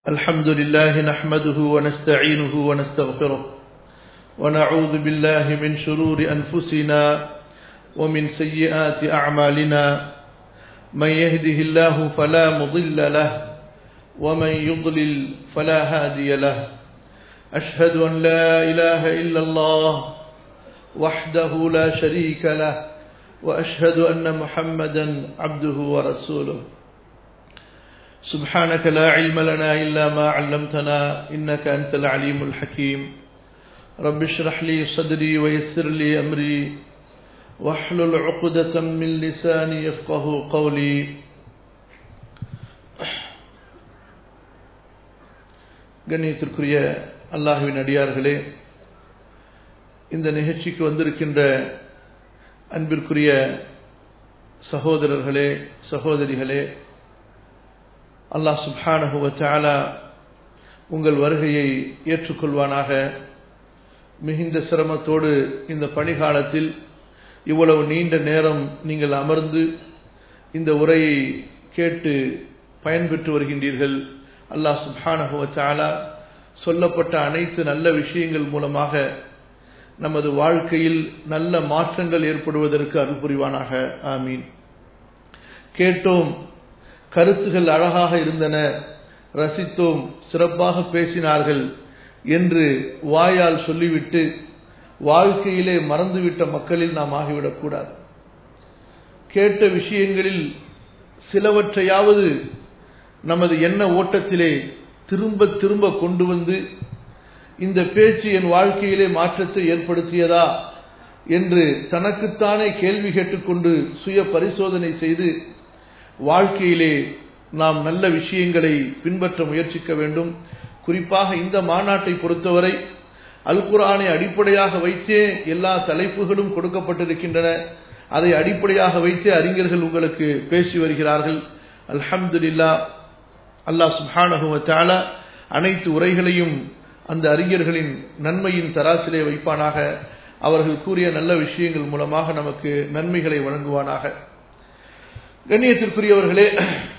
الحمد لله نحمده ونستعينه ونستغفره ونعوذ بالله من شرور أنفسنا ومن سيئات أعمالنا من يهده الله فلا مضل له ومن يضلل فلا هادي له أشهد أن لا إله إلا الله وحده لا شريك له وأشهد أن محمدا عبده ورسوله سبحانك لا علم لنا إلا ما علمتنا إنك أنت العليم الحكيم رب اشرح لي صدري ويسر لي أمري واحلل عقدة من لساني يفقه قولي கண்ணியத்திற்குரிய அல்லாஹுவின் அடியார்களே இந்த நிகழ்ச்சிக்கு வந்திருக்கின்ற அன்பிற்குரிய சகோதரர்களே சகோதரிகளே அல்லாஹ் சுப்ஹானஹுவ சாலா உங்கள் வருகையை ஏற்றுக்கொள்வானாக மிகுந்த சிரமத்தோடு இந்த பணிகாலத்தில் இவ்வளவு நீண்ட நேரம் நீங்கள் அமர்ந்து இந்த உரையை கேட்டு பயன்பெற்று வருகின்றீர்கள் அல்லாஹ் சுப்ஹானஹுவ சாலா சொல்லப்பட்ட அனைத்து நல்ல விஷயங்கள் மூலமாக நமது வாழ்க்கையில் நல்ல மாற்றங்கள் ஏற்படுவதற்கு அருள் புரிவானாக ஆமீன் கேட்டோம் கருத்துகள் அழகாக இருந்தன ரசித்தோம் சிறப்பாக பேசினார்கள் என்று வாயால் சொல்லிவிட்டு வாழ்க்கையிலே மறந்துவிட்ட மக்களில் நாம் ஆகிவிடக்கூடாது கேட்ட விஷயங்களில் சிலவற்றையாவது நமது எண்ண ஓட்டத்திலே திரும்ப திரும்ப கொண்டு வந்து இந்த பேச்சு என் வாழ்க்கையிலே மாற்றத்தை ஏற்படுத்தியதா என்று தனக்குத்தானே கேள்வி கேட்டுக்கொண்டு சுய பரிசோதனை செய்து வாழ்க்கையிலே நாம் நல்ல விஷயங்களை பின்பற்ற முயற்சிக்க வேண்டும் குறிப்பாக இந்த மாநாட்டை பொறுத்தவரை அல் குரானை அடிப்படையாக வைத்தே எல்லா தலைப்புகளும் கொடுக்கப்பட்டிருக்கின்றன அதை அடிப்படையாக வைத்தே அறிஞர்கள் உங்களுக்கு பேசி வருகிறார்கள் அல்ஹம்துலில்லா அல்லாஹ் சுஹானஹுவத்தால அனைத்து உரைகளையும் அந்த அறிஞர்களின் நன்மையின் தராசிலே வைப்பானாக அவர்கள் கூறிய நல்ல விஷயங்கள் மூலமாக நமக்கு நன்மைகளை வழங்குவானாக கண்ணியத்திற்குரியவர்களே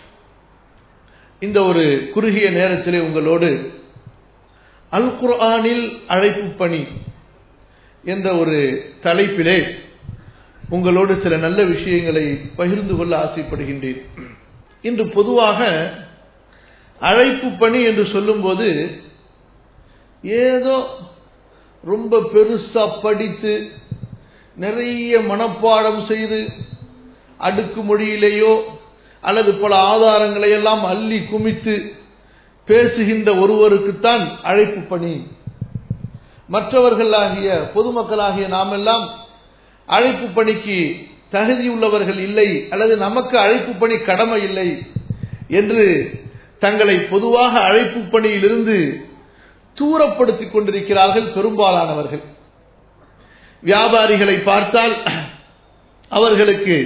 இந்த ஒரு குறுகிய நேரத்திலே உங்களோடு அல் குர்ஆனில் அழைப்பு பணி என்ற ஒரு தலைப்பிலே உங்களோடு சில நல்ல விஷயங்களை பகிர்ந்து கொள்ள ஆசைப்படுகின்றேன் இன்று பொதுவாக அழைப்பு பணி என்று சொல்லும்போது ஏதோ ரொம்ப பெருசா படித்து நிறைய மனப்பாடம் செய்து அடுக்கு மொழியிலேயோ அல்லது பல ஆதாரங்களை எல்லாம் அள்ளி குமித்து பேசுகின்ற ஒருவருக்குத்தான் அழைப்பு பணி மற்றவர்களாகிய பொதுமக்களாகிய நாமெல்லாம் அழைப்பு பணிக்கு தகுதி உள்ளவர்கள் இல்லை அல்லது நமக்கு அழைப்பு பணி கடமை இல்லை என்று தங்களை பொதுவாக அழைப்பு பணியிலிருந்து தூரப்படுத்திக் கொண்டிருக்கிறார்கள் பெரும்பாலானவர்கள் வியாபாரிகளை பார்த்தால் அவர்களுக்கு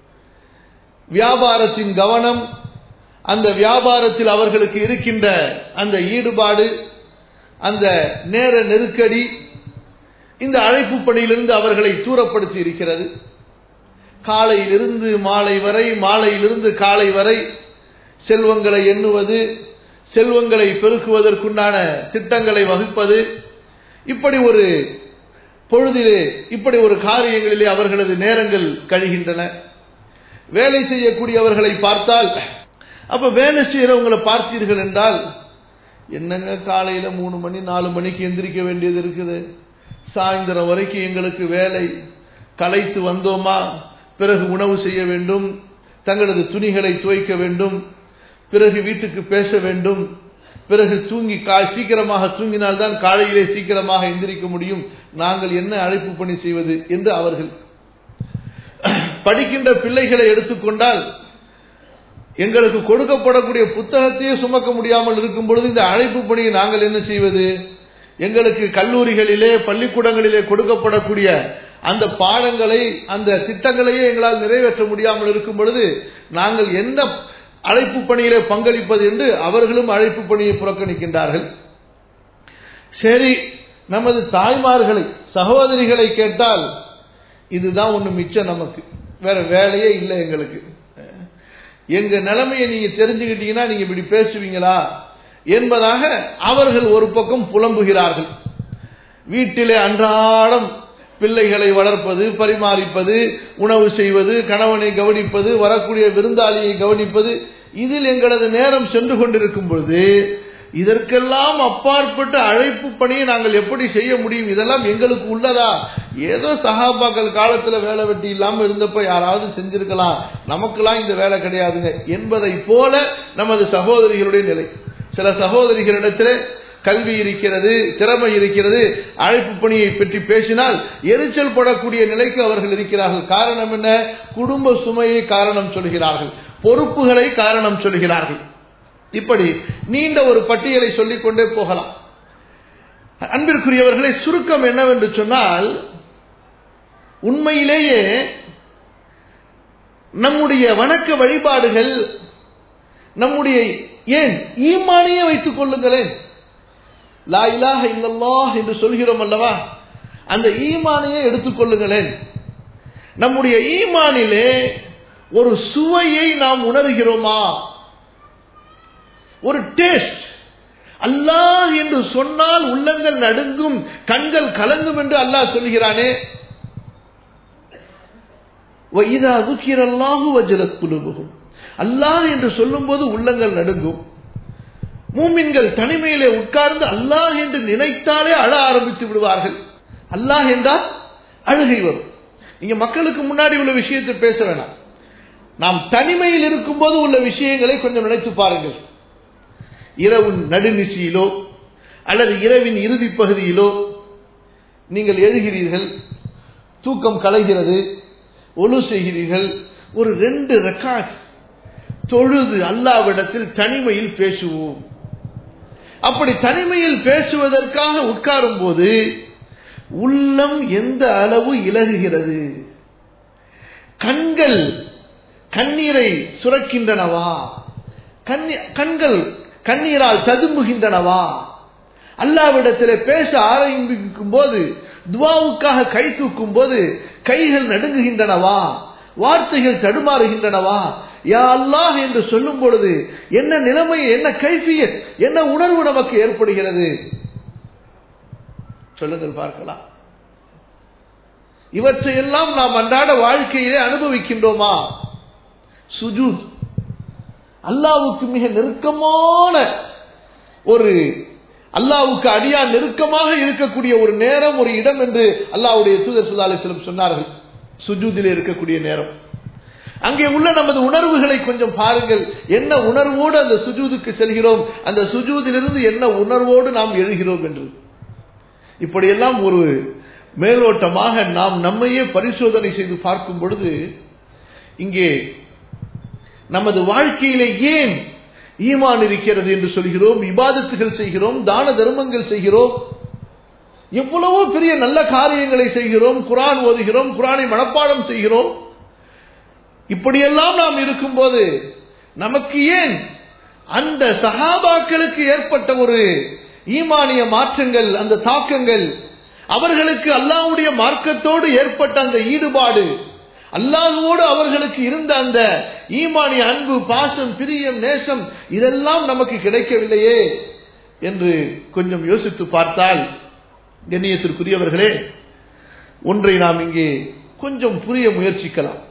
வியாபாரத்தின் கவனம் அந்த வியாபாரத்தில் அவர்களுக்கு இருக்கின்ற அந்த ஈடுபாடு அந்த நேர நெருக்கடி இந்த அழைப்பு பணியிலிருந்து அவர்களை தூரப்படுத்தி இருக்கிறது காலையிலிருந்து மாலை வரை மாலையிலிருந்து காலை வரை செல்வங்களை எண்ணுவது செல்வங்களை பெருக்குவதற்குண்டான திட்டங்களை வகுப்பது இப்படி ஒரு பொழுதிலே இப்படி ஒரு காரியங்களிலே அவர்களது நேரங்கள் கழிகின்றன வேலை செய்யக்கூடியவர்களை பார்த்தால் அப்ப வேலை செய்யறவங்களை பார்த்தீர்கள் என்றால் என்னங்க காலையில மூணு மணி நாலு மணிக்கு எந்திரிக்க வேண்டியது இருக்குது சாயந்தரம் வரைக்கும் எங்களுக்கு வேலை களைத்து வந்தோமா பிறகு உணவு செய்ய வேண்டும் தங்களது துணிகளை துவைக்க வேண்டும் பிறகு வீட்டுக்கு பேச வேண்டும் பிறகு தூங்கி சீக்கிரமாக தூங்கினால்தான் காலையிலே சீக்கிரமாக எந்திரிக்க முடியும் நாங்கள் என்ன அழைப்பு பணி செய்வது என்று அவர்கள் படிக்கின்ற பிள்ளைகளை எடுத்துக்கொண்டால் எங்களுக்கு கொடுக்கப்படக்கூடிய புத்தகத்தையே சுமக்க முடியாமல் இருக்கும் பொழுது இந்த அழைப்பு பணியை நாங்கள் என்ன செய்வது எங்களுக்கு கல்லூரிகளிலே பள்ளிக்கூடங்களிலே கொடுக்கப்படக்கூடிய அந்த பாடங்களை அந்த திட்டங்களையே எங்களால் நிறைவேற்ற முடியாமல் இருக்கும் பொழுது நாங்கள் என்ன அழைப்பு பணியிலே பங்களிப்பது என்று அவர்களும் அழைப்பு பணியை புறக்கணிக்கின்றார்கள் சரி நமது தாய்மார்களை சகோதரிகளை கேட்டால் இதுதான் ஒண்ணு மிச்சம் நமக்கு வேற வேலையே இல்லை எங்களுக்கு எங்க நிலைமையை நீங்க தெரிஞ்சுக்கிட்டீங்கன்னா நீங்க இப்படி பேசுவீங்களா என்பதாக அவர்கள் ஒரு பக்கம் புலம்புகிறார்கள் வீட்டிலே அன்றாடம் பிள்ளைகளை வளர்ப்பது பரிமாறிப்பது உணவு செய்வது கணவனை கவனிப்பது வரக்கூடிய விருந்தாளியை கவனிப்பது இதில் எங்களது நேரம் சென்று கொண்டிருக்கும் பொழுது இதற்கெல்லாம் அப்பாற்பட்ட அழைப்பு பணியை நாங்கள் எப்படி செய்ய முடியும் இதெல்லாம் எங்களுக்கு உள்ளதா ஏதோ சகாபாக்கள் காலத்துல வேலை வெட்டி இல்லாம இருந்தப்ப யாராவது செஞ்சிருக்கலாம் நமக்கெல்லாம் இந்த வேலை கிடையாதுங்க என்பதை போல நமது சகோதரிகளுடைய நிலை சில சகோதரிகளிடத்திலே கல்வி இருக்கிறது திறமை இருக்கிறது அழைப்பு பணியை பற்றி பேசினால் எரிச்சல் படக்கூடிய நிலைக்கு அவர்கள் இருக்கிறார்கள் காரணம் என்ன குடும்ப சுமையை காரணம் சொல்கிறார்கள் பொறுப்புகளை காரணம் சொல்கிறார்கள் இப்படி நீண்ட ஒரு பட்டியலை சொல்லிக் கொண்டே போகலாம் அன்பிற்குரியவர்களை சுருக்கம் என்னவென்று சொன்னால் உண்மையிலேயே நம்முடைய வணக்க வழிபாடுகள் நம்முடைய ஏன் ஈமானியே வைத்துக் கொள்ளுங்களேன் லா இலாஹ இல்லல்லாஹ் என்று சொல்கிறோம் அல்லவா அந்த ஈமானையே எடுத்துக்கொள்ளுங்களேன் நம்முடைய ஈமானிலே ஒரு சுவையை நாம் உணர்கிறோமா ஒரு டேஸ்ட் அல்லாஹ் என்று சொன்னால் உள்ளங்கள் நடுங்கும் கண்கள் கலங்கும் என்று அல்லாஹ் சொல்கிறானே இதா துக்கிரல்லாஹு வஜ்ரத் குலுபுகும் அல்லாஹ் என்று சொல்லும்போது உள்ளங்கள் நடுங்கும் மூமின்கள் தனிமையிலே உட்கார்ந்து அல்லாஹ் என்று நினைத்தாலே அழ ஆரம்பித்து விடுவார்கள் அல்லாஹ் என்றால் அழுகை வரும் நீங்க மக்களுக்கு முன்னாடி உள்ள விஷயத்தை பேச வேணாம் நாம் தனிமையில் இருக்கும்போது உள்ள விஷயங்களை கொஞ்சம் நினைத்து பாருங்கள் இரவு நடுநிசியிலோ அல்லது இரவின் இறுதி பகுதியிலோ நீங்கள் எழுகிறீர்கள் தூக்கம் கலைகிறது ஒழு செய்கிறீர்கள் ஒரு ரெண்டு ரெக்கார்ட் தொழுது அல்லாவிடத்தில் தனிமையில் பேசுவோம் அப்படி தனிமையில் பேசுவதற்காக உட்காரும் போது உள்ளம் எந்த அளவு இலகுகிறது கண்கள் கண்ணீரை சுரக்கின்றனவா கண்கள் கண்ணீரால் ததும்புகின்றனவா அல்லாவிடத்தில் பேச ஆரம்பிக்கும் போது துவாவுக்காக கை தூக்கும் போது கைகள் நடுங்குகின்றனவா வார்த்தைகள் தடுமாறுகின்றனவா யா அல்லாஹ் என்று சொல்லும் பொழுது என்ன நிலைமை என்ன கைஃபிய என்ன உணர்வு நமக்கு ஏற்படுகிறது சொல்லுங்கள் பார்க்கலாம் இவற்றையெல்லாம் நாம் அன்றாட வாழ்க்கையிலே அனுபவிக்கின்றோமா சுஜூத் அல்லாவுக்கு மிக நெருக்கமான ஒரு அல்லாவுக்கு அடியா நெருக்கமாக இருக்கக்கூடிய ஒரு நேரம் ஒரு இடம் என்று அல்லாவுடைய தூதர் சுல்லா அலிஸ்லம் சொன்னார்கள் சுஜூதில் இருக்கக்கூடிய நேரம் அங்கே உள்ள நமது உணர்வுகளை கொஞ்சம் பாருங்கள் என்ன உணர்வோடு அந்த சுஜூதுக்கு செல்கிறோம் அந்த சுஜூதிலிருந்து என்ன உணர்வோடு நாம் எழுகிறோம் என்று இப்படியெல்லாம் ஒரு மேலோட்டமாக நாம் நம்மையே பரிசோதனை செய்து பார்க்கும் பொழுது இங்கே நமது வாழ்க்கையிலே ஏன் ஈமான் இருக்கிறது என்று சொல்கிறோம் இபாதத்துகள் செய்கிறோம் தான தர்மங்கள் செய்கிறோம் எவ்வளவோ பெரிய நல்ல காரியங்களை செய்கிறோம் குரான் ஓதுகிறோம் குரானை மனப்பாடம் செய்கிறோம் இப்படியெல்லாம் நாம் இருக்கும்போது நமக்கு ஏன் அந்த சகாபாக்களுக்கு ஏற்பட்ட ஒரு ஈமானிய மாற்றங்கள் அந்த தாக்கங்கள் அவர்களுக்கு அல்லாவுடைய மார்க்கத்தோடு ஏற்பட்ட அந்த ஈடுபாடு அல்லாஹுவோடு அவர்களுக்கு இருந்த அந்த ஈமானிய அன்பு பாசம் பிரியம் நேசம் இதெல்லாம் நமக்கு கிடைக்கவில்லையே என்று கொஞ்சம் யோசித்து பார்த்தால் கண்ணியத்திற்குரியவர்களே ஒன்றை நாம் இங்கே கொஞ்சம் புரிய முயற்சிக்கலாம்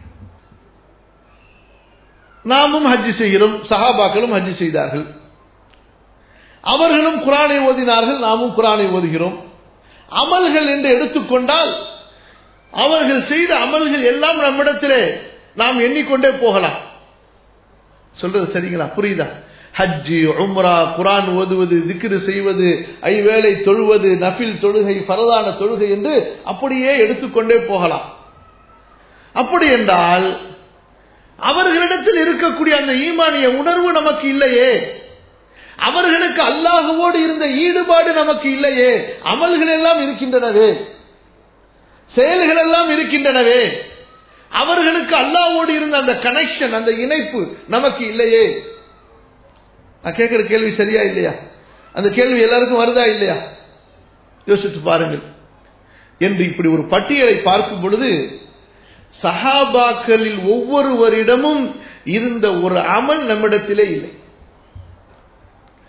நாமும் ஹஜ்ஜி செய்கிறோம் சஹாபாக்களும் ஹஜ்ஜி செய்தார்கள் அவர்களும் குரானை ஓதினார்கள் நாமும் குரானை ஓதுகிறோம் அமல்கள் என்று எடுத்துக்கொண்டால் அவர்கள் செய்த அமல்கள் எல்லாம் நம்மிடத்திலே நாம் எண்ணிக்கொண்டே போகலாம் சொல்றது சரிங்களா புரியுதா ஹஜ்ஜி உம்ரா குரான் ஓதுவது திக்ரு செய்வது ஐவேளை தொழுவது நஃபில் தொழுகை பரதான தொழுகை என்று அப்படியே எடுத்துக்கொண்டே போகலாம் அப்படி என்றால் அவர்களிடத்தில் இருக்கக்கூடிய அந்த ஈமானிய உணர்வு நமக்கு இல்லையே அவர்களுக்கு அல்லாஹுவோடு இருந்த ஈடுபாடு நமக்கு இல்லையே அமல்கள் எல்லாம் இருக்கின்றனவே செயல்கள் எல்லாம் இருக்கின்றனவே அவர்களுக்கு அல்லாவோடு இருந்த அந்த கனெக்ஷன் அந்த இணைப்பு நமக்கு இல்லையே நான் கேட்கிற கேள்வி சரியா இல்லையா அந்த கேள்வி எல்லாருக்கும் வருதா இல்லையா யோசித்து பாருங்கள் என்று இப்படி ஒரு பட்டியலை பார்க்கும் பொழுது சஹாபாக்களில் ஒவ்வொருவரிடமும் இருந்த ஒரு அமல் நம்மிடத்திலே இல்லை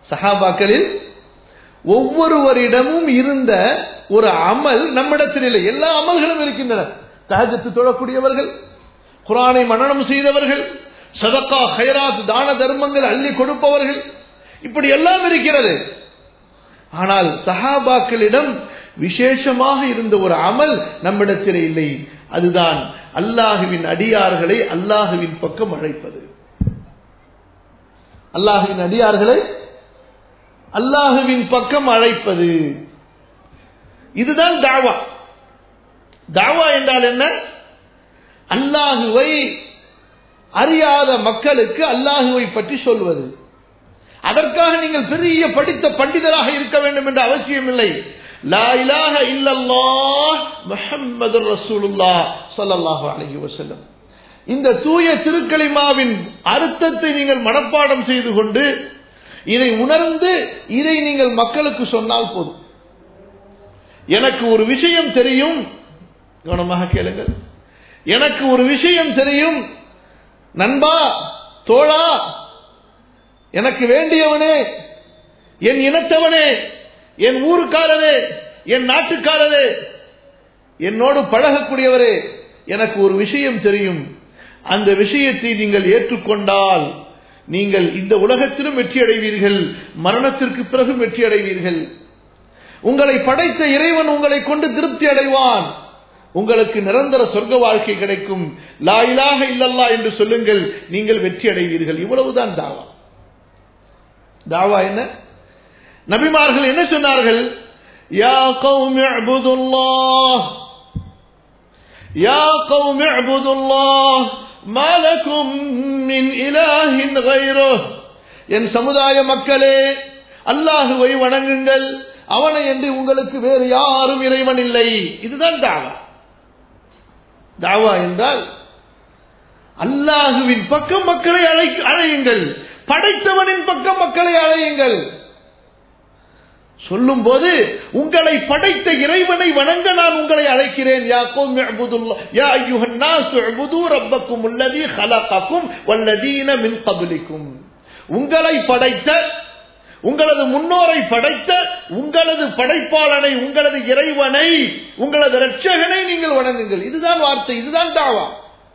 சஹாபாக்களில் ஒவ்வொருவரிடமும் இருந்த ஒரு அமல் நம்மிடத்தில் இல்லை எல்லா அமல்களும் இருக்கின்றன தஹஜத்து தொழக்கூடியவர்கள் குரானை மனனம் செய்தவர்கள் சதக்கா ஹைராத் தான தர்மங்கள் அள்ளி கொடுப்பவர்கள் இப்படி எல்லாம் இருக்கிறது ஆனால் சஹாபாக்களிடம் விசேஷமாக இருந்த ஒரு அமல் நம்மிடத்தில் இல்லை அதுதான் அல்லாஹுவின் அடியார்களை அல்லாஹுவின் பக்கம் அழைப்பது அல்லாஹுவின் அடியார்களை அல்லாஹுவின் பக்கம் அழைப்பது இதுதான் தாவா தாவா என்றால் என்ன அல்லாஹுவை அறியாத மக்களுக்கு அல்லாஹுவை பற்றி சொல்வது அதற்காக நீங்கள் பெரிய படித்த பண்டிதராக இருக்க வேண்டும் என்ற அவசியம் இல்லை லா இலாஹ இல்லல்லாஹ் முஹம்மது ரசூலுல்லாஹ் ஸல்லல்லாஹு அலைஹி வஸல்லம் இந்த தூய திருக்கலிமாவின் அர்த்தத்தை நீங்கள் மனப்பாடம் செய்து கொண்டு இதை உணர்ந்து இதை நீங்கள் மக்களுக்கு சொன்னால் போதும் எனக்கு ஒரு விஷயம் தெரியும் கவனமாக கேளுங்கள் எனக்கு ஒரு விஷயம் தெரியும் நண்பா தோழா எனக்கு வேண்டியவனே என் இனத்தவனே என் ஊருக்காரரே என் நாட்டுக்காரரே என்னோடு பழகக்கூடியவரே எனக்கு ஒரு விஷயம் தெரியும் அந்த விஷயத்தை நீங்கள் ஏற்றுக்கொண்டால் நீங்கள் இந்த உலகத்திலும் வெற்றி அடைவீர்கள் மரணத்திற்கு பிறகும் வெற்றி அடைவீர்கள் உங்களை படைத்த இறைவன் உங்களை கொண்டு திருப்தி அடைவான் உங்களுக்கு நிரந்தர சொர்க்க வாழ்க்கை கிடைக்கும் லா இலாக இல்லல்லா என்று சொல்லுங்கள் நீங்கள் வெற்றி அடைவீர்கள் இவ்வளவுதான் தாவா தாவா என்ன நபிமார்கள் என்ன சொன்னார்கள் யா கௌமி அபுதுல்லாஹ் யா கௌமி அபுதுல்லாஹ் மாலக்கும் மின் இலாஹின் கைரோ என் சமுதாய மக்களே அல்லாஹுவை வணங்குங்கள் அவனை என்று உங்களுக்கு வேறு யாரும் இறைவன் இல்லை இதுதான் தாவா தாவா என்றால் அல்லாஹுவின் பக்கம் மக்களை அழை அழையுங்கள் படைத்தவனின் பக்கம் மக்களை அழையுங்கள் சொல்லும் போது உங்களை படைத்த இறைவனை வணங்க நான் உங்களை அழைக்கிறேன் யா கோம் யா ஐயுஹன் நாஸ் உபுது ரப்பக்கும் உள்ளதி ஹலகக்கும் வல்லதீன மின் கபலிக்கும் உங்களை படைத்த உங்களது முன்னோரை படைத்த உங்களது படைப்பாளனை உங்களது இறைவனை உங்களது இரட்சகனை நீங்கள் வணங்குங்கள் இதுதான் வார்த்தை இதுதான் தாவா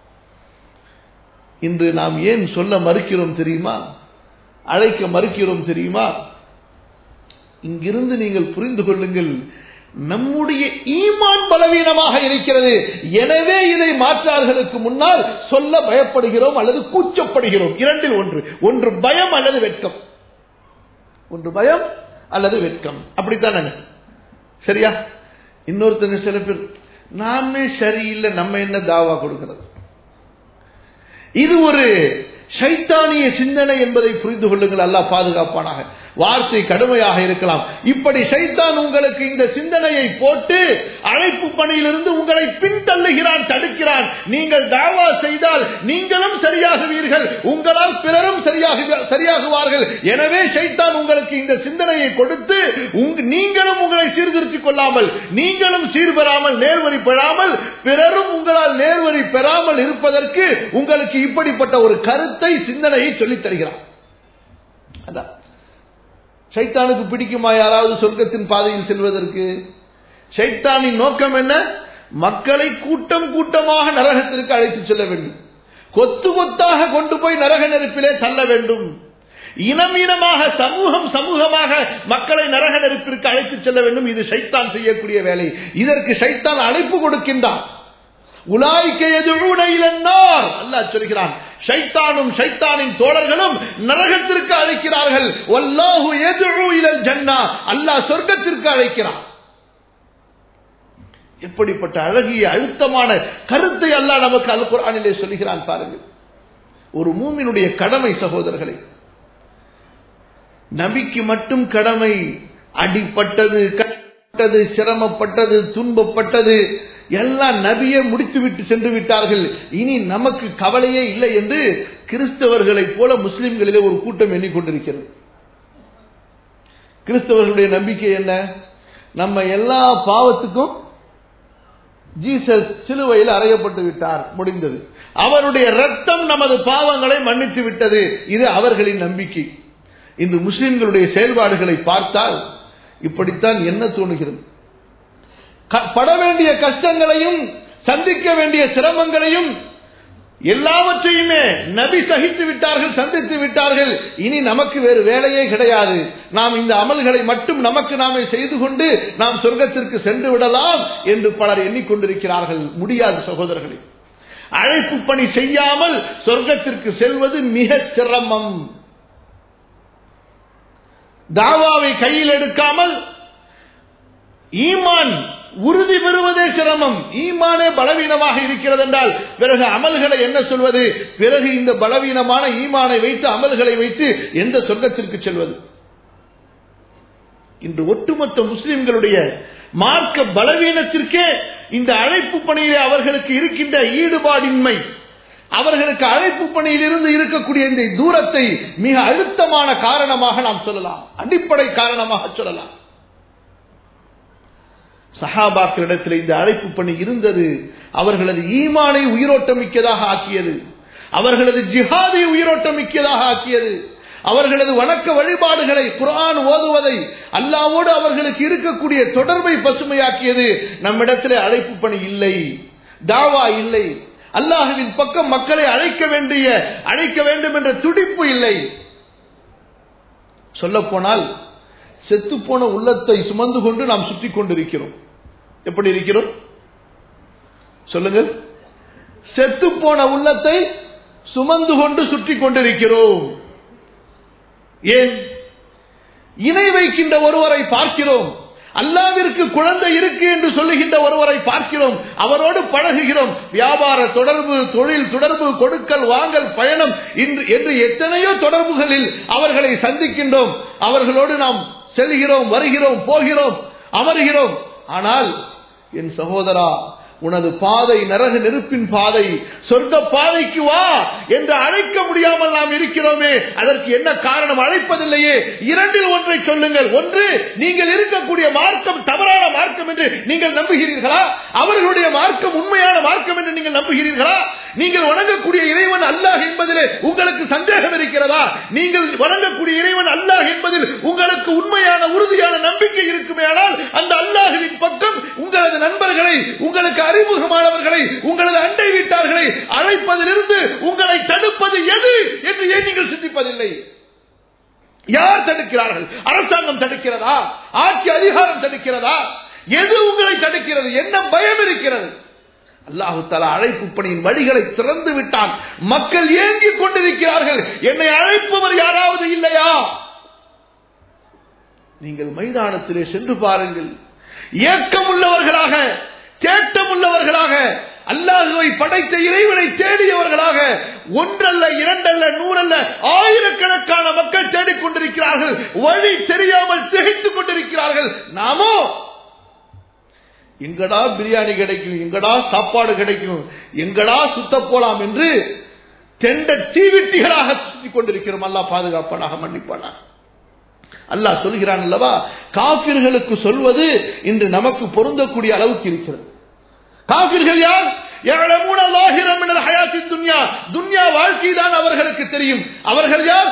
இன்று நாம் ஏன் சொல்ல மறுக்கிறோம் தெரியுமா அழைக்க மறுக்கிறோம் தெரியுமா இங்கிருந்து நீங்கள் புரிந்து கொள்ளுங்கள் நம்முடைய ஈமான் பலவீனமாக இருக்கிறது எனவே இதை மாற்றார்களுக்கு முன்னால் சொல்ல பயப்படுகிறோம் அல்லது கூச்சப்படுகிறோம் இரண்டில் ஒன்று ஒன்று பயம் அல்லது வெட்கம் ஒன்று பயம் அல்லது வெட்கம் அப்படித்தானே சரியா இன்னொருத்தங்க சில பேர் நாமே சரியில்லை நம்ம என்ன தாவா கொடுக்கிறது இது ஒரு சைத்தானிய சிந்தனை என்பதை புரிந்து கொள்ளுங்கள் அல்லாஹ் பாதுகாப்பானாக வார்த்தை கடுமையாக இருக்கலாம் இப்படி சைத்தான் உங்களுக்கு இந்த சிந்தனையை போட்டு அழைப்பு பணியிலிருந்து உங்களை பின்தள்ளுகிறான் தடுக்கிறான் நீங்கள் தாவா செய்தால் நீங்களும் சரியாகுவீர்கள் உங்களால் பிறரும் சரியாக சரியாகுவார்கள் எனவே சைத்தான் உங்களுக்கு இந்த சிந்தனையை கொடுத்து நீங்களும் உங்களை சீர்திருத்திக் கொள்ளாமல் நீங்களும் சீர்பெறாமல் நேர்வரி பெறாமல் பிறரும் உங்களால் நேர்வரி பெறாமல் இருப்பதற்கு உங்களுக்கு இப்படிப்பட்ட ஒரு கருத்தை சிந்தனையை சொல்லித் தருகிறான் அதான் சைத்தானுக்கு பிடிக்குமா யாராவது சொர்க்கத்தின் பாதையில் செல்வதற்கு சைத்தானின் நோக்கம் என்ன மக்களை கூட்டம் கூட்டமாக நரகத்திற்கு அழைத்து செல்ல வேண்டும் கொத்து கொத்தாக கொண்டு போய் நரக நெருப்பிலே தள்ள வேண்டும் இனம் இனமாக சமூகம் சமூகமாக மக்களை நரக நெருப்பிற்கு அழைத்து செல்ல வேண்டும் இது சைத்தான் செய்யக்கூடிய வேலை இதற்கு சைத்தான் அழைப்பு கொடுக்கின்றான் உலாய்க்க எதிர்நார் அல்லாஹ் சொல்கிறான் ஷைத்தானும் ஷைத்தானின் தோழர்களும் நரகத்திற்கு அழைக்கிறார்கள் வல்லாஹு எதிரு இலல் ஜன்னா அல்லாஹ் சொர்க்கத்திற்கு அழைக்கிறான் எப்படிப்பட்ட அழகிய அழுத்தமான கருத்தை அல்லாஹ் நமக்கு அல் குரானிலே சொல்கிறான் பாருங்கள் ஒரு மூமினுடைய கடமை சகோதரர்களை நபிக்கு மட்டும் கடமை அடிப்பட்டது கட்டது சிரமப்பட்டது துன்பப்பட்டது எல்லாம் நபியே முடித்துவிட்டு சென்று விட்டார்கள் இனி நமக்கு கவலையே இல்லை என்று கிறிஸ்தவர்களைப் போல முஸ்லிம்களிலே ஒரு கூட்டம் எண்ணிக்கொண்டிருக்கிறது கிறிஸ்தவர்களுடைய நம்பிக்கை என்ன நம்ம எல்லா பாவத்துக்கும் ஜீசஸ் சிலுவையில் அறையப்பட்டு விட்டார் முடிந்தது அவருடைய ரத்தம் நமது பாவங்களை மன்னித்து விட்டது இது அவர்களின் நம்பிக்கை இந்த முஸ்லிம்களுடைய செயல்பாடுகளை பார்த்தால் இப்படித்தான் என்ன தோணுகிறது பட வேண்டிய கஷ்டங்களையும் சந்திக்க வேண்டிய சிரமங்களையும் எல்லாவற்றையுமே நபி சகித்து விட்டார்கள் சந்தித்து விட்டார்கள் இனி நமக்கு வேறு வேலையே கிடையாது நாம் இந்த அமல்களை மட்டும் நமக்கு நாமே செய்து கொண்டு நாம் சொர்க்கத்திற்கு சென்று விடலாம் என்று பலர் எண்ணிக்கொண்டிருக்கிறார்கள் முடியாது சகோதரர்களே அழைப்பு பணி செய்யாமல் சொர்க்கத்திற்கு செல்வது மிக சிரமம் தாவாவை கையில் எடுக்காமல் ஈமான் உறுதி பெறுவதே சிரமம் ஈமானே பலவீனமாக இருக்கிறது என்றால் பிறகு அமல்களை என்ன சொல்வது பிறகு இந்த பலவீனமான ஈமானை வைத்து அமல்களை வைத்து எந்த சொர்க்கத்திற்கு செல்வது இன்று ஒட்டுமொத்த முஸ்லிம்களுடைய மார்க்க பலவீனத்திற்கே இந்த அழைப்பு பணியிலே அவர்களுக்கு இருக்கின்ற ஈடுபாடின்மை அவர்களுக்கு அழைப்பு பணியில் இருந்து இருக்கக்கூடிய இந்த தூரத்தை மிக அழுத்தமான காரணமாக நாம் சொல்லலாம் அடிப்படை காரணமாக சொல்லலாம் சஹாபாக்களிடத்தில் இந்த அழைப்பு பணி இருந்தது அவர்களது ஈமானை உயிரோட்டம் மிக்கதாக ஆக்கியது அவர்களது ஜிஹாதை உயிரோட்டம் மிக்கதாக ஆக்கியது அவர்களது வணக்க வழிபாடுகளை குரான் ஓதுவதை அல்லாவோடு அவர்களுக்கு இருக்கக்கூடிய தொடர்பை பசுமையாக்கியது நம்மிடத்திலே அழைப்பு பணி இல்லை தாவா இல்லை அல்லாஹுவின் பக்கம் மக்களை அழைக்க வேண்டிய அழைக்க வேண்டும் என்ற துடிப்பு இல்லை சொல்ல போனால் செத்துப்போன உள்ளத்தை சுமந்து கொண்டு நாம் சுற்றி கொண்டிருக்கிறோம் எப்படி இருக்கிறோம் சொல்லுங்க செத்துப்போன உள்ளத்தை சுமந்து கொண்டு சுற்றி கொண்டிருக்கிறோம் ஏன் இணை வைக்கின்ற ஒருவரை பார்க்கிறோம் அல்லாவிற்கு குழந்தை இருக்கு என்று சொல்லுகின்ற ஒருவரை பார்க்கிறோம் அவரோடு பழகுகிறோம் வியாபார தொடர்பு தொழில் தொடர்பு கொடுக்கல் வாங்கல் பயணம் என்று எத்தனையோ தொடர்புகளில் அவர்களை சந்திக்கின்றோம் அவர்களோடு நாம் செல்கிறோம் வருகிறோம் போகிறோம் அமர்கிறோம் ஆனால் என் சகோதரா உனது பாதை நரக நெருப்பின் பாதை சொர்க்க பாதைக்கு வா என்று அழைக்க முடியாமல் நாம் இருக்கிறோமே அதற்கு என்ன காரணம் அழைப்பதில்லையே இரண்டில் ஒன்றை சொல்லுங்கள் ஒன்று நீங்கள் இருக்கக்கூடிய மார்க்கம் தவறான மார்க்கம் என்று நீங்கள் நம்புகிறீர்களா அவர்களுடைய மார்க்கம் உண்மையான மார்க்கம் என்று நீங்கள் நம்புகிறீர்களா நீங்கள் வணங்கக்கூடிய இறைவன் அல்லாஹ் என்பதிலே உங்களுக்கு சந்தேகம் இருக்கிறதா நீங்கள் வணங்கக்கூடிய இறைவன் அல்லாஹ் என்பதில் உங்களுக்கு உண்மையான உறுதியான நம்பிக்கை இருக்குமே ஆனால் அந்த அல்லாஹுவின் பக்கம் உங்களது நண்பர்களை உங்களுக்கு அறிமுகமானவர்களை உங்களது அண்டை வீட்டார்களை அழைப்பதிலிருந்து உங்களை தடுப்பது எது என்று ஏன் நீங்கள் சிந்திப்பதில்லை யார் தடுக்கிறார்கள் அரசாங்கம் தடுக்கிறதா ஆட்சி அதிகாரம் தடுக்கிறதா எது உங்களை தடுக்கிறது என்ன பயம் இருக்கிறது அல்லாஹு தலா அழைப்பு பணியின் வழிகளை திறந்து விட்டான் மக்கள் ஏங்கிக் கொண்டிருக்கிறார்கள் என்னை அழைப்பவர் யாராவது இல்லையா நீங்கள் மைதானத்திலே சென்று பாருங்கள் ஏக்கம் உள்ளவர்களாக தேட்டம் உள்ளவர்களாக அல்லாஹுவை படைத்த இறைவனை தேடியவர்களாக ஒன்றல்ல இரண்டல்ல நூறல்ல ஆயிரக்கணக்கான மக்கள் தேடிக்கொண்டிருக்கிறார்கள் வழி தெரியாமல் திகைத்துக் கொண்டிருக்கிறார்கள் நாமோ எங்கடா பிரியாணி கிடைக்கும் எங்கடா சாப்பாடு கிடைக்கும் எங்கடா சுத்த போலாம் என்று தெண்ட தீவிட்டிகளாக சுத்திக் கொண்டிருக்கிறோம் அல்லா பாதுகாப்பானாக மன்னிப்பானாக அல்லாஹ் சொல்கிறான் அல்லவா காபிர்களுக்கு சொல்வது இன்று நமக்கு பொருந்தக்கூடிய அளவுக்கு இருக்கிறது காபிர்கள் யார் துன்யா வாழ்க்கை தான் அவர்களுக்கு தெரியும் அவர்கள் யார்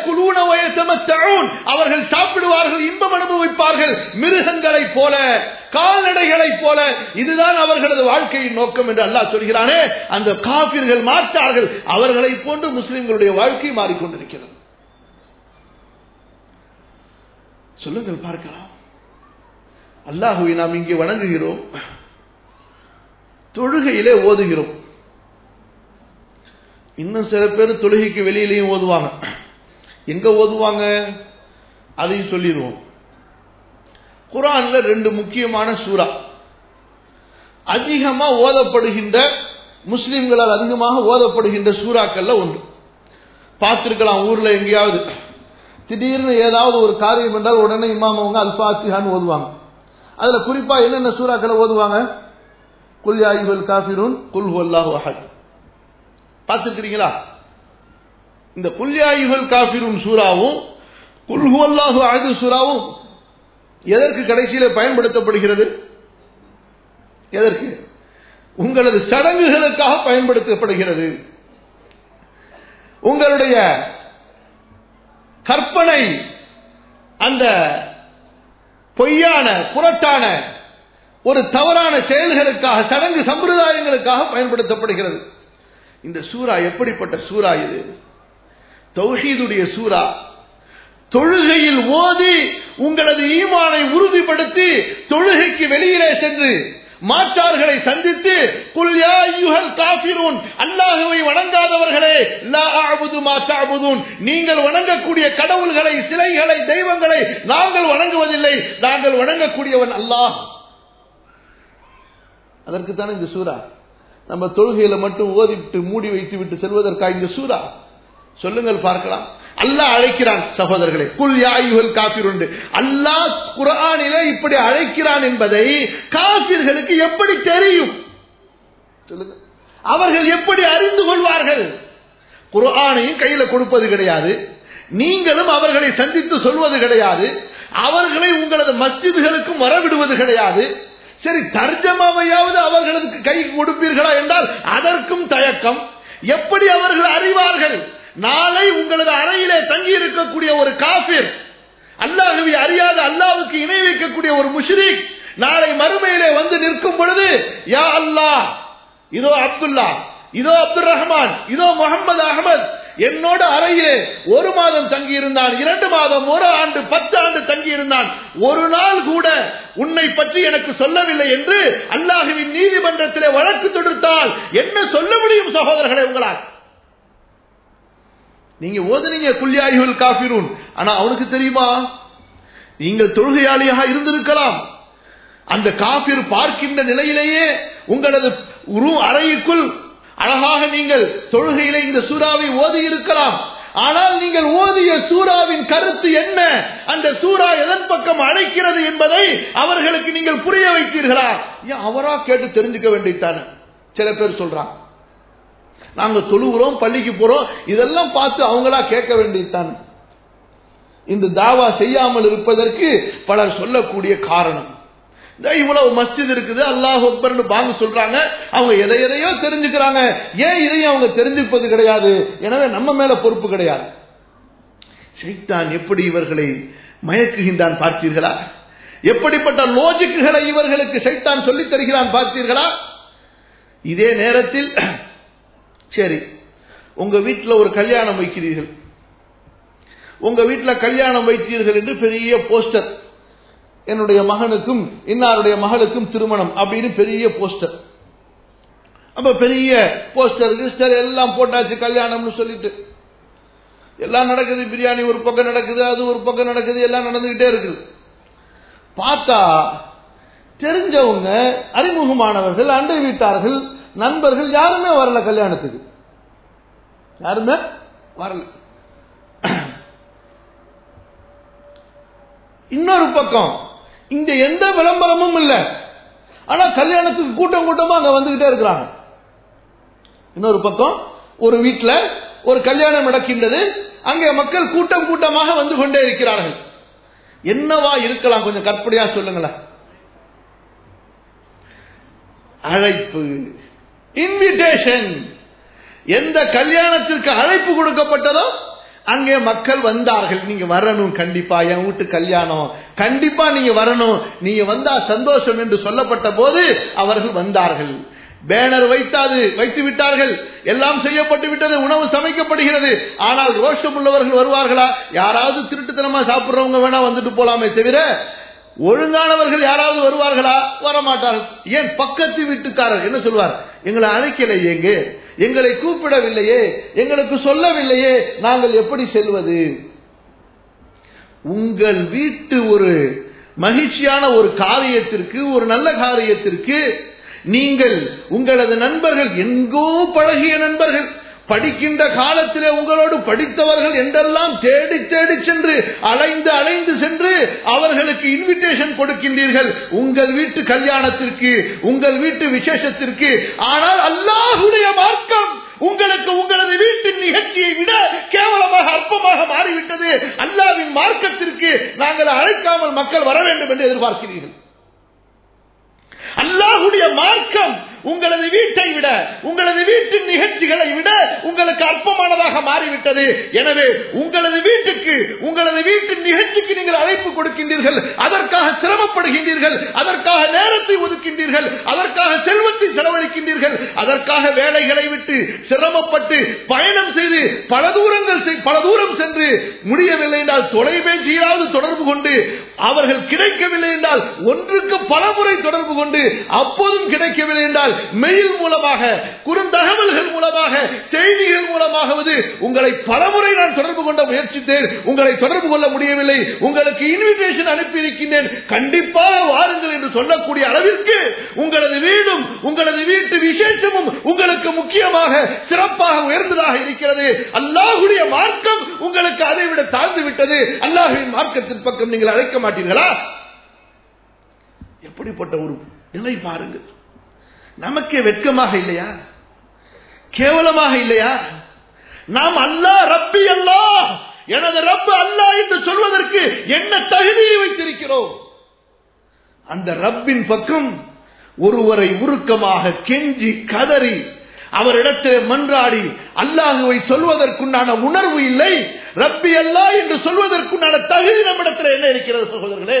அவர்கள் சாப்பிடுவார்கள் இன்பம் அனுபவிப்பார்கள் மிருகங்களைப் போல கால்நடைகளைப் போல இதுதான் அவர்களது வாழ்க்கையின் நோக்கம் என்று அல்லாஹ் சொல்கிறானே அந்த காபிர்கள் மாற்றார்கள் அவர்களை போன்று முஸ்லிம்களுடைய வாழ்க்கை மாறிக்கொண்டிருக்கிறது சொல்லுங்கள் பார்க்கலாம் அல்லாஹுவை நாம் இங்கே வணங்குகிறோம் தொழுகையிலே ஓதுகிறோம் இன்னும் சில பேர் தொழுகைக்கு வெளியிலையும் ஓதுவாங்க எங்க ஓதுவாங்க அதையும் சொல்லிடுவோம் குரான்ல ரெண்டு முக்கியமான சூறா அதிகமா ஓதப்படுகின்ற முஸ்லிம்களால் அதிகமாக ஓதப்படுகின்ற சூறாக்கள்ல ஒன்று பார்த்திருக்கலாம் ஊர்ல எங்கேயாவது திடீர்னு ஏதாவது ஒரு காரியம் என்றால் உடனே இமாம் அவங்க அல்பாத்திஹான்னு ஓதுவாங்க அதுல குறிப்பா என்னென்ன சூறாக்களை ஓதுவாங்க குல் யாயுல் காஃபிரூன் குல் ஹுவல்லாஹு அஹத் பார்த்துருக்கிறீங்களா இந்த குல்யாயுகள் காஃபிரும் சூறாவும் குல் ஹுவல்லாஹு அஹது சூறாவும் எதற்கு கடைசியில பயன்படுத்தப்படுகிறது எதற்கு உங்களது சடங்குகளுக்காக பயன்படுத்தப்படுகிறது உங்களுடைய கற்பனை அந்த பொய்யான புரட்டான ஒரு தவறான செயல்களுக்காக சடங்கு சம்பிரதாயங்களுக்காக பயன்படுத்தப்படுகிறது இந்த சூரா எப்படிப்பட்ட சூரா இது தௌஹீதுடைய சூரா தொழுகையில் ஓதி உங்களது ஈமானை உறுதிப்படுத்தி தொழுகைக்கு வெளியிலே சென்று மாற்றார்களை சந்தித்து குல் யா அய்யுஹல் காஃபிரூன் அல்லாஹ்வை வணங்காதவர்களே லா அஅபுது மா தஅபுதூன் நீங்கள் வணங்கக்கூடிய கடவுள்களை சிலைகளை தெய்வங்களை நாங்கள் வணங்குவதில்லை நாங்கள் வணங்கக்கூடியவன் அல்லாஹ் அதற்கு தானே இந்த சூரா நம்ம தொழுகையில மட்டும் ஓதிவிட்டு மூடி வைத்து விட்டு செல்வதற்காக இந்த சூரா சொல்லுங்கள் பார்க்கலாம் அல்லாஹ் அழைக்கிறான் சகோதரர்களே குல் யாயுகள் காபிருண்டு அல்லாஹ் குரானிலே இப்படி அழைக்கிறான் என்பதை காபிர்களுக்கு எப்படி தெரியும் சொல்லுங்க அவர்கள் எப்படி அறிந்து கொள்வார்கள் குரானையும் கையில கொடுப்பது கிடையாது நீங்களும் அவர்களை சந்தித்து சொல்வது கிடையாது அவர்களை உங்களது மஸ்ஜிதுகளுக்கும் வரவிடுவது கிடையாது சரி தர்ஜமாவையாவது அவர்களுக்கு கை கொடுப்பீர்களா என்றால் அதற்கும் தயக்கம் எப்படி அவர்கள் அறிவார்கள் நாளை உங்களது அறையிலே தங்கி இருக்கக்கூடிய ஒரு காபிர் அல்லாஹுவை அறியாத அல்லாவுக்கு இணை வைக்கக்கூடிய ஒரு முஷ்ரிக் நாளை மறுமையிலே வந்து நிற்கும் பொழுது யா அல்லாஹ் இதோ அப்துல்லா இதோ அப்துல் ரஹ்மான் இதோ முகமது அகமது என்னோட அறையிலே ஒரு மாதம் தங்கி இருந்தான் இரண்டு மாதம் ஒரு ஆண்டு பத்து ஆண்டு தங்கி இருந்தான் ஒரு நாள் கூட உன்னை பற்றி எனக்கு சொல்லவில்லை என்று அல்லாஹுவின் நீதிமன்றத்திலே வழக்கு தொடுத்தால் என்ன சொல்ல முடியும் சகோதரர்களே உங்களால் நீங்க ஓதுனீங்க குல்யாயுல் காபிரூன் ஆனா அவனுக்கு தெரியுமா நீங்கள் தொழுகையாளியாக இருந்திருக்கலாம் அந்த காபிர் பார்க்கின்ற நிலையிலேயே உங்களது உரு அறையுக்குள் அழகாக நீங்கள் தொழுகையிலே இந்த சூறாவை ஓதி இருக்கலாம் ஆனால் நீங்கள் ஓதிய சூறாவின் கருத்து என்ன அந்த சூறா எதன் பக்கம் அழைக்கிறது என்பதை அவர்களுக்கு நீங்கள் புரிய வைத்தீர்களா ஏன் அவரா கேட்டு தெரிஞ்சுக்க வேண்டியதானே சில பேர் சொல்றாங்க நாங்க தொழுகிறோம் பள்ளிக்கு போறோம் இதெல்லாம் பார்த்து அவங்களா கேட்க வேண்டியதுதான் இந்த தாவா செய்யாமல் இருப்பதற்கு பலர் சொல்லக்கூடிய காரணம் இவ்வளவு மஸ்ஜித் இருக்குது அல்லாஹ் அக்பர்னு பாங்க சொல்றாங்க அவங்க எதை எதையோ தெரிஞ்சுக்கிறாங்க ஏன் இதையும் அவங்க தெரிஞ்சுப்பது கிடையாது எனவே நம்ம மேல பொறுப்பு கிடையாது ஷைத்தான் எப்படி இவர்களை மயக்குகின்றான் பார்த்தீர்களா எப்படிப்பட்ட லோஜிக்குகளை இவர்களுக்கு சைத்தான் சொல்லித் தருகிறான் பார்த்தீர்களா இதே நேரத்தில் சரி உங்க வீட்டில் ஒரு கல்யாணம் வைக்கிறீர்கள் உங்க வீட்டில் கல்யாணம் வைத்தீர்கள் என்று பெரிய போஸ்டர் என்னுடைய மகனுக்கும் இன்னாருடைய மகளுக்கும் திருமணம் அப்படின்னு பெரிய போஸ்டர் அப்ப பெரிய போஸ்டர் கிஸ்டர் எல்லாம் போட்டாச்சு கல்யாணம்னு சொல்லிட்டு எல்லாம் நடக்குது பிரியாணி ஒரு பக்கம் நடக்குது அது ஒரு பக்கம் நடக்குது எல்லாம் நடந்துகிட்டே இருக்குது பார்த்தா தெரிஞ்சவங்க அறிமுகமானவர்கள் அண்டை வீட்டார்கள் நண்பர்கள் யாருமே வரல கல்யாணத்துக்கு யாருமே வரல இன்னொரு பக்கம் இங்க எந்த விளம்பரமும் இல்ல ஆனா கல்யாணத்துக்கு கூட்டம் கூட்டமா அங்க வந்துகிட்டே இருக்கிறாங்க இன்னொரு பக்கம் ஒரு வீட்டுல ஒரு கல்யாணம் நடக்கின்றது அங்கே மக்கள் கூட்டம் கூட்டமாக வந்து கொண்டே இருக்கிறார்கள் என்னவா இருக்கலாம் கொஞ்சம் கற்பனையா சொல்லுங்களேன் அழைப்பு இன்விடேஷன் எந்த கல்யாணத்திற்கு அழைப்பு கொடுக்கப்பட்டதோ அங்கே மக்கள் வந்தார்கள் நீங்க வரணும் கண்டிப்பா என் வீட்டு கல்யாணம் கண்டிப்பா நீங்க வரணும் நீங்க வந்தா சந்தோஷம் என்று சொல்லப்பட்ட போது அவர்கள் வந்தார்கள் பேனர் வைத்தாது வைத்து விட்டார்கள் எல்லாம் செய்யப்பட்டு விட்டது உணவு சமைக்கப்படுகிறது ஆனால் ரோஷம் உள்ளவர்கள் வருவார்களா யாராவது திருட்டுத்தனமா சாப்பிடுறவங்க வேணா வந்துட்டு போலாமே தவிர ஒழுங்கானவர்கள் யாராவது வருவார்களா வரமாட்டார்கள் ஏன் பக்கத்து வீட்டுக்காரர் என்ன சொல்வார் எங்களை அழைக்கலையே எங்கு எங்களை கூப்பிடவில்லையே எங்களுக்கு சொல்லவில்லையே நாங்கள் எப்படி செல்வது உங்கள் வீட்டு ஒரு மகிழ்ச்சியான ஒரு காரியத்திற்கு ஒரு நல்ல காரியத்திற்கு நீங்கள் உங்களது நண்பர்கள் எங்கோ பழகிய நண்பர்கள் படிக்கின்ற காலத்திலே உங்களோடு படித்தவர்கள் என்றெல்லாம் தேடி தேடி சென்று அலைந்து அலைந்து சென்று அவர்களுக்கு இன்விடேஷன் கொடுக்கின்றீர்கள் உங்கள் வீட்டு கல்யாணத்திற்கு உங்கள் வீட்டு விசேஷத்திற்கு ஆனால் அல்லாஹுடைய மார்க்கம் உங்களுக்கு உங்களது வீட்டின் நிகழ்ச்சியை விட கேவலமாக அற்பமாக மாறிவிட்டது அல்லாவின் மார்க்கத்திற்கு நாங்கள் அழைக்காமல் மக்கள் வர வேண்டும் என்று எதிர்பார்க்கிறீர்கள் அல்லாஹுடைய மார்க்கம் உங்களது வீட்டை விட உங்களது வீட்டின் நிகழ்ச்சிகளை விட உங்களுக்கு அற்பமானதாக மாறிவிட்டது எனவே உங்களது வீட்டுக்கு உங்களது வீட்டின் நிகழ்ச்சிக்கு நீங்கள் அழைப்பு கொடுக்கின்றீர்கள் அதற்காக சிரமப்படுகின்றீர்கள் அதற்காக நேரத்தை ஒதுக்கின்றீர்கள் அதற்காக செல்வத்தை செலவழிக்கின்றீர்கள் அதற்காக வேலைகளை விட்டு சிரமப்பட்டு பயணம் செய்து பல தூரங்கள் செய்- பல தூரம் சென்று முடியவில்லை என்றால் தொலைபேசியாவது தொடர்பு கொண்டு அவர்கள் கிடைக்கவில்லை என்றால் ஒன்றுக்கு பல முறை தொடர்பு கொண்டு அப்போதும் கிடைக்கவில்லை என்றால் மெயில் மூலமாக குறுந்தகவல்கள் மூலமாக செய்திகள் மூலமாகவது உங்களை பலமுறை நான் தொடர்பு கொண்ட முயற்சித்தேன் உங்களை தொடர்பு கொள்ள முடியவில்லை உங்களுக்கு இன்விடேஷன் அனுப்பியிருக்கின்றேன் கண்டிப்பாக வாருங்கள் என்று சொல்லக்கூடிய அளவிற்கு உங்களது வீடும் உங்களது வீட்டு விசேஷமும் உங்களுக்கு முக்கியமாக சிறப்பாக உயர்ந்ததாக இருக்கிறது அல்லாஹுடைய மார்க்கம் உங்களுக்கு அதை விட தாழ்ந்து விட்டது அல்லாஹுவின் மார்க்கத்தின் பக்கம் நீங்கள் அழைக்க மாட்டீர்களா எப்படிப்பட்ட ஒரு நிலை பாருங்கள் நமக்கே வெட்கமாக இல்லையா கேவலமாக இல்லையா நாம் அல்லாஹ் ரப்பி அல்லாஹ் எனது ரப்பு அல்லாஹ் என்று சொல்வதற்கு என்ன தகுதியை வைத்திருக்கிறோம் அந்த ரப்பின் பக்கம் ஒருவரை உருக்கமாக கெஞ்சி கதறி அவரிடத்தில் மன்றாடி அல்லாஹுவை சொல்வதற்குண்டான உணர்வு இல்லை ரப்பி அல்லாஹ் என்று சொல்வதற்குண்டான தகுதி நம்மிடத்தில் என்ன இருக்கிறது சகோதரர்களே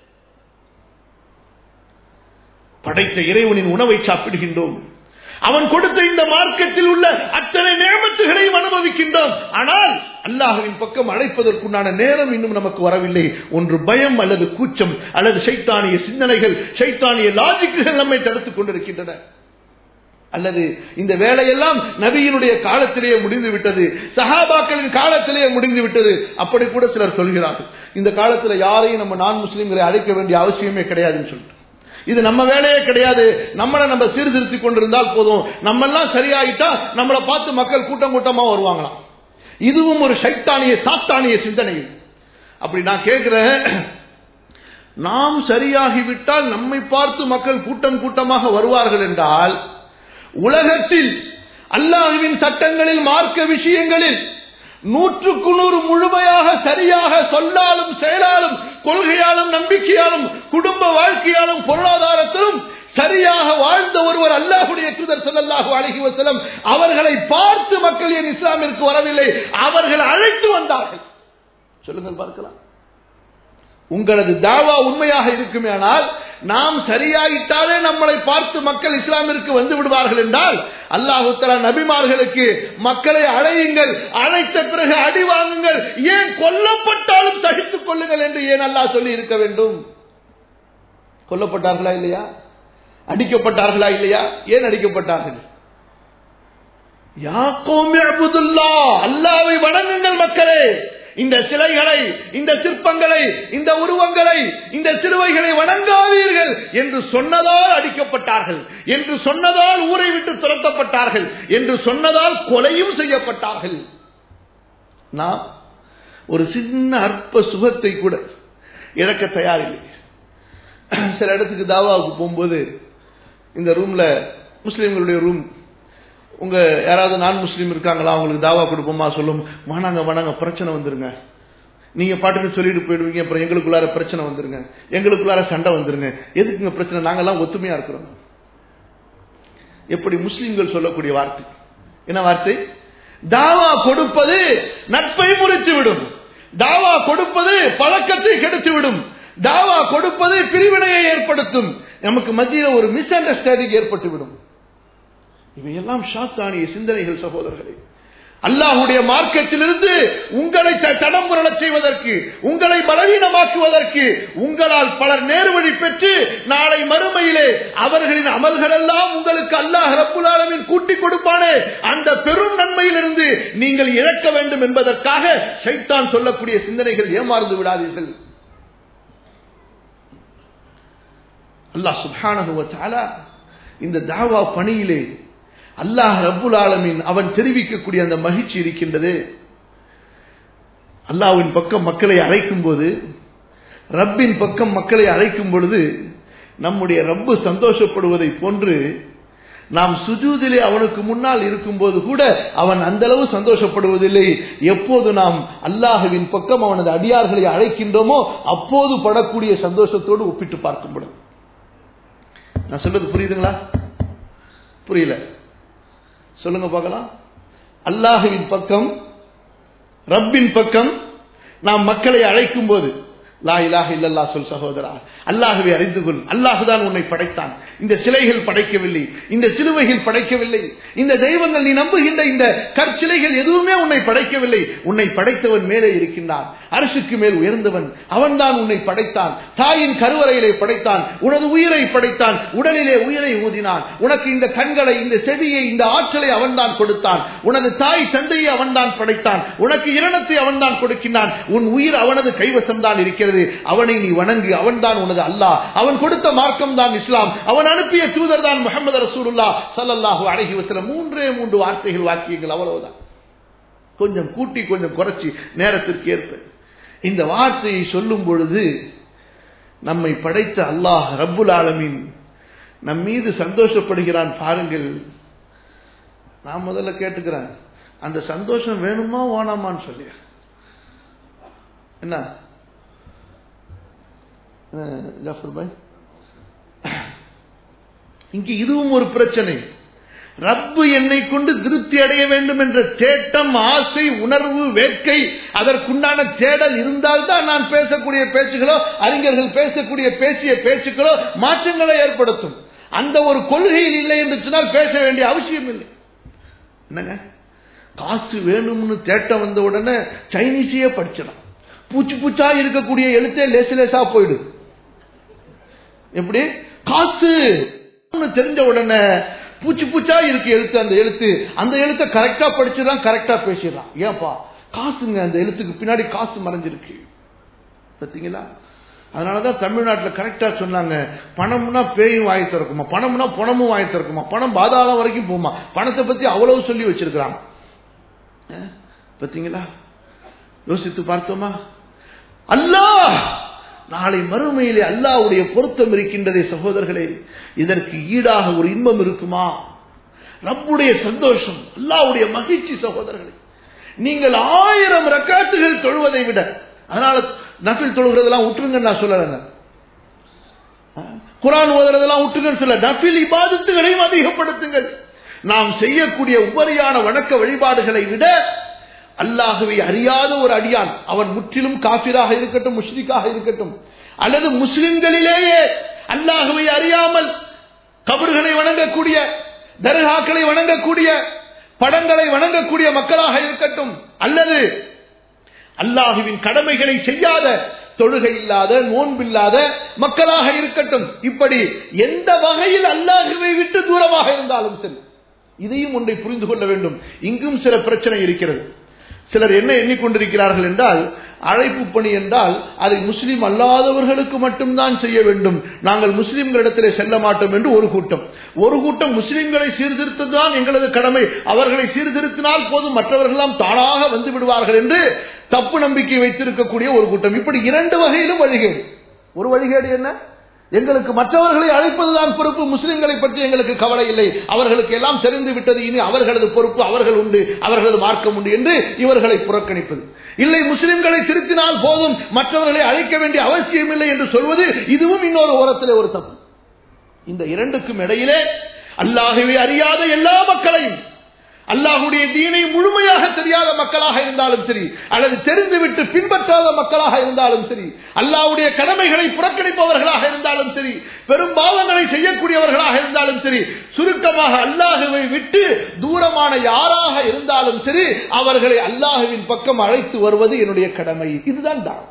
படைத்த இறைவனின் உணவை சாப்பிடுகின்றோம் அவன் கொடுத்த இந்த மார்க்கத்தில் உள்ள அத்தனை நேமத்துகளையும் அனுபவிக்கின்றோம் ஆனால் அல்லாஹுவின் பக்கம் அழைப்பதற்குண்டான நேரம் இன்னும் நமக்கு வரவில்லை ஒன்று பயம் அல்லது கூச்சம் அல்லது சைத்தானிய சிந்தனைகள் சைத்தானிய லாஜிக்குகள் நம்மை தடுத்துக் கொண்டிருக்கின்றன அல்லது இந்த வேலையெல்லாம் நபியினுடைய காலத்திலேயே முடிந்து விட்டது சஹாபாக்களின் காலத்திலேயே முடிந்து விட்டது அப்படி கூட சிலர் சொல்கிறார்கள் இந்த காலத்துல யாரையும் நம்ம நான் முஸ்லிம்களை அழைக்க வேண்டிய அவசியமே கிடையாதுன்னு சொல்லிட்டு இது நம்ம வேலையே கிடையாது நம்மளை நம்ம சீர்திருத்தி கொண்டிருந்தால் போதும் நம்ம எல்லாம் சரியாயிட்டா நம்மளை பார்த்து மக்கள் கூட்டம் கூட்டமா வருவாங்களாம் இதுவும் ஒரு சைத்தானிய சாத்தானிய சிந்தனை இது. அப்படி நான் கேட்கிறேன் நாம் சரியாகிவிட்டால் நம்மை பார்த்து மக்கள் கூட்டம் கூட்டமாக வருவார்கள் என்றால் உலகத்தில் அல்லாஹுவின் சட்டங்களில் மார்க்க விஷயங்களில் நூற்றுக்கு நூறு முழுமையாக சரியாக சொல்லாலும் செயலாலும் கொள்கையாலும் நம்பிக்கையாலும் குடும்ப வாழ்க்கையாலும் பொருளாதாரத்திலும் சரியாக வாழ்ந்த ஒருவர் அல்லாஹுடைய தூதர் ஸல்லல்லாஹு அலைஹி வஸல்லம் அவர்களை பார்த்து மக்கள் ஏன் இஸ்லாமிற்கு வரவில்லை அவர்கள் அழைத்து வந்தார்கள் சொல்லுங்கள் பார்க்கலாம் உங்களது தாவா உண்மையாக இருக்குமே ஆனால் நாம் சரியாயிட்டாலே நம்மளை பார்த்து மக்கள் இஸ்லாமிற்கு வந்து விடுவார்கள் என்றால் அல்லாஹு தஆலா நபிமார்களுக்கு மக்களை அழையுங்கள் அழைத்த பிறகு அடி வாங்குங்கள் ஏன் கொல்லப்பட்டாலும் சகித்துக் கொள்ளுங்கள் என்று ஏன் அல்லாஹ் சொல்லி இருக்க வேண்டும் கொல்லப்பட்டார்களா இல்லையா அடிக்கப்பட்டார்களா இல்லையா ஏன் அடிக்கப்பட்டார்கள் யாக்கோம் அபுதுல்லா அல்லாவை வணங்குங்கள் மக்களே இந்த சிலைகளை இந்த சிற்பங்களை இந்த உருவங்களை இந்த சிலுவைகளை வணங்காதீர்கள் என்று சொன்னதால் அடிக்கப்பட்டார்கள் என்று சொன்னதால் ஊரை விட்டு துரத்தப்பட்டார்கள் என்று சொன்னதால் கொலையும் செய்யப்பட்டார்கள் நாம் ஒரு சின்ன அற்ப சுகத்தை கூட இழக்க தயாரில்லை சில இடத்துக்கு தாவாவுக்கு போகும்போது இந்த ரூம்ல முஸ்லிம்களுடைய ரூம் உங்க யாராவது நான் முஸ்லீம் இருக்காங்களா அவங்களுக்கு தாவா கொடுப்போமா சொல்லும் வானாங்க வானாங்க பிரச்சனை வந்துருங்க நீங்க பாட்டுக்கு சொல்லிட்டு போயிடுவீங்க அப்புறம் எங்களுக்குள்ளார பிரச்சனை வந்துருங்க எங்களுக்குள்ளார சண்டை வந்துருங்க எதுக்குங்க பிரச்சனை நாங்கெல்லாம் ஒத்துமையா இருக்கிறோம் எப்படி முஸ்லிம்கள் சொல்லக்கூடிய வார்த்தை என்ன வார்த்தை தாவா கொடுப்பது நட்பை முறித்து விடும் தாவா கொடுப்பது பழக்கத்தை கெடுத்து விடும் தாவா கொடுப்பது பிரிவினையை ஏற்படுத்தும் நமக்கு மத்தியில் ஒரு மிஸ் அண்டர்ஸ்டாண்டிங் ஏற்பட்டுவிடும் இவையெல்லாம் ஷாத்தானிய சிந்தனைகள் சகோதரர்களே அல்லாஹுடைய மார்க்கத்திலிருந்து உங்களை த- தடம் புரளச் செய்வதற்கு உங்களை பலவீனமாக்குவதற்கு உங்களால் பலர் நேர்வழி பெற்று நாளை மறுமையிலே அவர்களின் அமல்கள் எல்லாம் உங்களுக்கு அல்லாஹ் ரப்புல் ஆலமீன் கூட்டிக் கொடுப்பானே அந்த பெரும் நன்மையிலிருந்து நீங்கள் இழக்க வேண்டும் என்பதற்காக ஷைத்தான் சொல்லக்கூடிய சிந்தனைகள் ஏமாந்து விடாதீர்கள் அல்லாஹ் சுப்ஹானஹு வ தஆலா இந்த தாவா பணியிலே அல்லாஹ் ரப்புல் ஆலமீன் அவன் தெரிவிக்கக்கூடிய அந்த மகிழ்ச்சி இருக்கின்றது அல்லாஹ்வின் பக்கம் மக்களை அழைக்கும் போது ரப்பின் பக்கம் மக்களை அழைக்கும் பொழுது நம்முடைய ரப்பு சந்தோஷப்படுவதை போன்று நாம் சுஜூதிலே அவனுக்கு முன்னால் இருக்கும்போது கூட அவன் அந்த அளவு சந்தோஷப்படுவதில்லை எப்போது நாம் அல்லாஹுவின் பக்கம் அவனது அடியார்களை அழைக்கின்றோமோ அப்போது படக்கூடிய சந்தோஷத்தோடு ஒப்பிட்டு பார்க்கும் பொழுது நான் சொல்றது புரியுதுங்களா புரியல சொல்லுங்க பார்க்கலாம் அல்லாஹுவின் பக்கம் ரப்பின் பக்கம் நாம் மக்களை அழைக்கும் போது லா இலாஹ இல்லல்லா சொல் சகோதரா அல்லாஹுவை அறிந்து கொள் அல்லாஹுதான் உன்னை படைத்தான் இந்த சிலைகள் படைக்கவில்லை இந்த சிலுவைகள் படைக்கவில்லை இந்த தெய்வங்கள் நீ நம்புகின்ற இந்த கற்சிலைகள் எதுவுமே உன்னை படைக்கவில்லை உன்னை படைத்தவன் மேலே இருக்கின்றான் அரசுக்கு மேல் உயர்ந்தவன் அவன்தான் உன்னை படைத்தான் தாயின் கருவறையிலே படைத்தான் உனது உயிரை படைத்தான் உடலிலே உயிரை ஊதினான் உனக்கு இந்த கண்களை இந்த செவியை இந்த ஆற்றலை அவன்தான் கொடுத்தான் உனது தாய் தந்தையை அவன்தான் படைத்தான் உனக்கு இரணத்தை அவன்தான் கொடுக்கின்றான் உன் உயிர் அவனது கைவசம் தான் இருக்கிறது அவனை நீ வணங்கு அவன்தான் உனது அல்லாஹ் அவன் கொடுத்த மார்க்கம் தான் இஸ்லாம் அவன் அனுப்பிய தூதர் தான் முகமது ரசூலுல்லா சல்லல்லாஹு அலைஹி வஸல்லம் மூன்றே மூன்று வார்த்தைகள் வாக்கியங்கள் அவ்வளவுதான் கொஞ்சம் கூட்டி கொஞ்சம் குறைச்சி நேரத்திற்கு ஏற்ப இந்த வார்த்தையை சொல்லும் பொழுது நம்மை படைத்த அல்லாஹ் ரப்புல் ஆலமீன் நம் மீது சந்தோஷப்படுகிறான் பாருங்கள் நான் முதல்ல கேட்டுக்கிறேன் அந்த சந்தோஷம் வேணுமா வேணாமான்னு சொல்லி என்ன ஜாஃபர் பாய் இங்கு இதுவும் ஒரு பிரச்சனை ரப்பு என்னை கொண்டு திருப்தி அடைய வேண்டும் என்ற தேட்டம் ஆசை உணர்வு வேட்கை அதற்குண்டான தேடல் இருந்தால்தான் நான் பேசக்கூடிய பேச்சுகளோ அறிஞர்கள் பேசக்கூடிய பேசிய பேச்சுக்களோ மாற்றங்களை ஏற்படுத்தும் அந்த ஒரு கொள்கையில் இல்லை என்று சொன்னால் பேச வேண்டிய அவசியம் இல்லை என்னங்க காசு வேணும்னு தேட்டம் வந்த உடனே சைனீஸையே படிச்சிடும் பூச்சி பூச்சா இருக்கக்கூடிய எழுத்தே லேசு லேசா போயிடுது எப்படி காசு தெரிஞ்ச உடனே பூச்சி பூச்சா இருக்கு எழுத்து அந்த எழுத்து அந்த எழுத்தை கரெக்டா படிச்சிடறான் கரெக்டா பேசிடுறான் ஏன்பா காசுங்க அந்த எழுத்துக்கு பின்னாடி காசு மறைஞ்சிருக்கு பார்த்தீங்களா அதனாலதான் தமிழ்நாட்டில் கரெக்டா சொன்னாங்க பணம்னா பேயும் வாங்கி திறக்குமா பணம்னா பணமும் வாங்கி திறக்குமா பணம் பாதாளம் வரைக்கும் போகுமா பணத்தை பத்தி அவ்வளவு சொல்லி வச்சிருக்கிறாங்க பார்த்தீங்களா யோசித்து பார்த்தோமா அல்லாஹ் நாளை மறுமையிலே அல்லாவுடைய பொருத்தம் இருக்கின்றதே சகோதரர்களே இதற்கு ஈடாக ஒரு இன்பம் இருக்குமா ரப்புடைய சந்தோஷம் அல்லாவுடைய மகிழ்ச்சி சகோதரர்களே நீங்கள் ஆயிரம் ரக்காத்துகள் தொழுவதை விட அதனால நபில் தொழுகிறதெல்லாம் விட்டுருங்க நான் சொல்லலைங்க குரான் ஓதுறதெல்லாம் விட்டுங்கன்னு சொல்ல நபில் இபாதத்துகளையும் அதிகப்படுத்துங்கள் நாம் செய்யக்கூடிய உபரியான வணக்க வழிபாடுகளை விட அல்லாஹுவை அறியாத ஒரு அடியான் அவன் முற்றிலும் காபிராக இருக்கட்டும் முஷ்ரிக்காக இருக்கட்டும் அல்லது முஸ்லிம்களிலேயே அல்லாஹுவை அறியாமல் கபர்களை வணங்கக்கூடிய தர்காக்களை வணங்கக்கூடிய படங்களை வணங்கக்கூடிய மக்களாக இருக்கட்டும் அல்லது அல்லாஹுவின் கடமைகளை செய்யாத தொழுகை இல்லாத நோன்பில்லாத மக்களாக இருக்கட்டும் இப்படி எந்த வகையில் அல்லாஹுவை விட்டு தூரமாக இருந்தாலும் சரி இதையும் ஒன்றை புரிந்து கொள்ள வேண்டும் இங்கும் சில பிரச்சனை இருக்கிறது சிலர் என்ன எண்ணிக்கொண்டிருக்கிறார்கள் என்றால் அழைப்பு பணி என்றால் அதை முஸ்லீம் அல்லாதவர்களுக்கு மட்டும்தான் செய்ய வேண்டும் நாங்கள் முஸ்லிம்களிடத்திலே செல்ல மாட்டோம் என்று ஒரு கூட்டம் ஒரு கூட்டம் முஸ்லிம்களை சீர்திருத்ததான் எங்களது கடமை அவர்களை சீர்திருத்தினால் போதும் மற்றவர்களெல்லாம் தானாக வந்து விடுவார்கள் என்று தப்பு நம்பிக்கை வைத்திருக்கக்கூடிய ஒரு கூட்டம் இப்படி இரண்டு வகையிலும் வழிகேடு ஒரு வழிகேடு என்ன எங்களுக்கு மற்றவர்களை அழைப்பதுதான் பொறுப்பு முஸ்லிம்களை பற்றி எங்களுக்கு கவலை இல்லை அவர்களுக்கு எல்லாம் தெரிந்து விட்டது இனி அவர்களது பொறுப்பு அவர்கள் உண்டு அவர்களது மார்க்கம் உண்டு என்று இவர்களை புறக்கணிப்பது இல்லை முஸ்லிம்களை திருத்தினால் போதும் மற்றவர்களை அழைக்க வேண்டிய அவசியம் இல்லை என்று சொல்வது இதுவும் இன்னொரு ஓரத்திலே ஒரு தப்பு இந்த இரண்டுக்கும் இடையிலே அல்லாகவே அறியாத எல்லா மக்களையும் அல்லாஹுடைய தீனை முழுமையாக தெரியாத மக்களாக இருந்தாலும் சரி அல்லது தெரிந்துவிட்டு பின்பற்றாத மக்களாக இருந்தாலும் சரி அல்லாஹுடைய கடமைகளை புறக்கணிப்பவர்களாக இருந்தாலும் சரி பெரும் பாவங்களை செய்யக்கூடியவர்களாக இருந்தாலும் சரி சுருக்கமாக அல்லாஹுவை விட்டு தூரமான யாராக இருந்தாலும் சரி அவர்களை அல்லாஹுவின் பக்கம் அழைத்து வருவது என்னுடைய கடமை இதுதான் தான்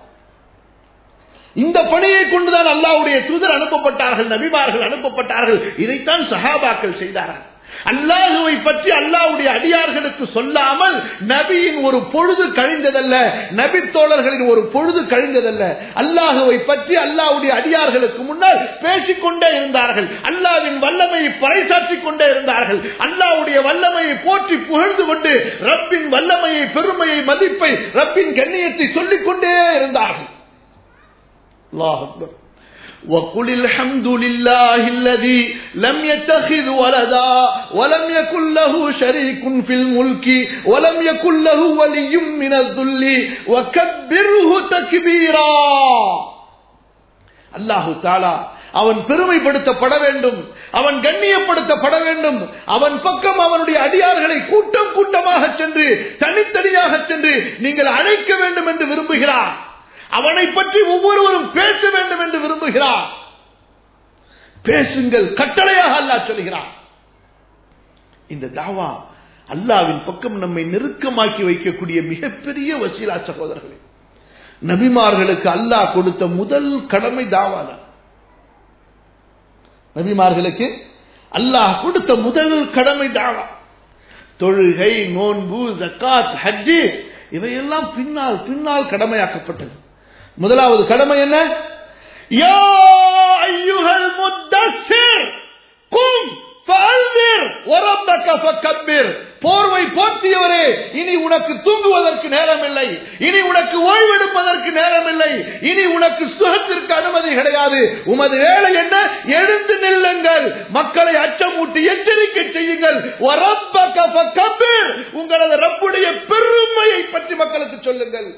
இந்த பணியை கொண்டுதான் அல்லாவுடைய தூதர் அனுப்பப்பட்டார்கள் நபிமார்கள் அனுப்பப்பட்டார்கள் இதைத்தான் சஹாபாக்கள் செய்தார்கள் அல்லாஹுவை பற்றி அல்லாவுடைய அடியார்களுக்கு சொல்லாமல் நபியின் ஒரு பொழுது கழிந்ததல்ல நபி தோழர்களின் ஒரு பொழுது கழிந்ததல்ல அல்லாஹுவை பற்றி அல்லாவுடைய அடியார்களுக்கு முன்னால் பேசிக்கொண்டே இருந்தார்கள் அல்லாவின் வல்லமையை பறைசாற்றிக் கொண்டே இருந்தார்கள் அல்லாவுடைய வல்லமையை போற்றி புகழ்ந்து கொண்டு ரப்பின் வல்லமையை பெருமையை மதிப்பை ரப்பின் கண்ணியத்தை சொல்லிக் கொண்டே இருந்தார்கள் அல்லாஹ் அக்பர் وقل الحمد لله الذي لم يتخذ ولدا ولم يكن له شريك في الملك ولم يكن له ولي من الذل وكبره تكبيرا அல்லாஹு தாலா அவன் பெருமைப்படுத்தப்பட வேண்டும் அவன் கண்ணியப்படுத்தப்பட வேண்டும் அவன் பக்கம் அவனுடைய அடியார்களை கூட்டம் கூட்டமாக சென்று தனித்தனியாக சென்று நீங்கள் அழைக்க வேண்டும் என்று விரும்புகிறார் அவனை பற்றி ஒவ்வொருவரும் பேச வேண்டும் என்று விரும்புகிறார் பேசுங்கள் கட்டளையாக அல்லாஹ் சொல்கிறான் இந்த தாவா அல்லாவின் பக்கம் நம்மை நெருக்கமாக்கி வைக்கக்கூடிய மிகப்பெரிய வசீலா சகோதரர்களே நபிமார்களுக்கு அல்லாஹ் கொடுத்த முதல் கடமை தாவா தான் நபிமார்களுக்கு அல்லாஹ் கொடுத்த முதல் கடமை தாவா தொழுகை நோன்பு ஜக்காத் ஹஜ்ஜி இவையெல்லாம் பின்னால் பின்னால் கடமையாக்கப்பட்டது முதலாவது கடமை என்ன யா ஐயுகல் முத்தஸ்ஸிர் கும் ஃபஅன்திர் வரப்பக ஃபக்கபிர் போர்வை போர்த்தியவரே இனி உனக்கு தூங்குவதற்கு நேரமில்லை இனி உனக்கு ஓய்வெடுப்பதற்கு நேரமில்லை இனி உனக்கு சுகத்திற்கு அனுமதி கிடையாது உமது வேலை என்ன எழுந்து நில்லுங்கள் மக்களை அச்சமூட்டி எச்சரிக்கை செய்யுங்கள் வரப்பக ஃபக்கபிர் உங்களது ரப்புடைய பெருமையை பற்றி மக்களுக்கு சொல்லுங்கள்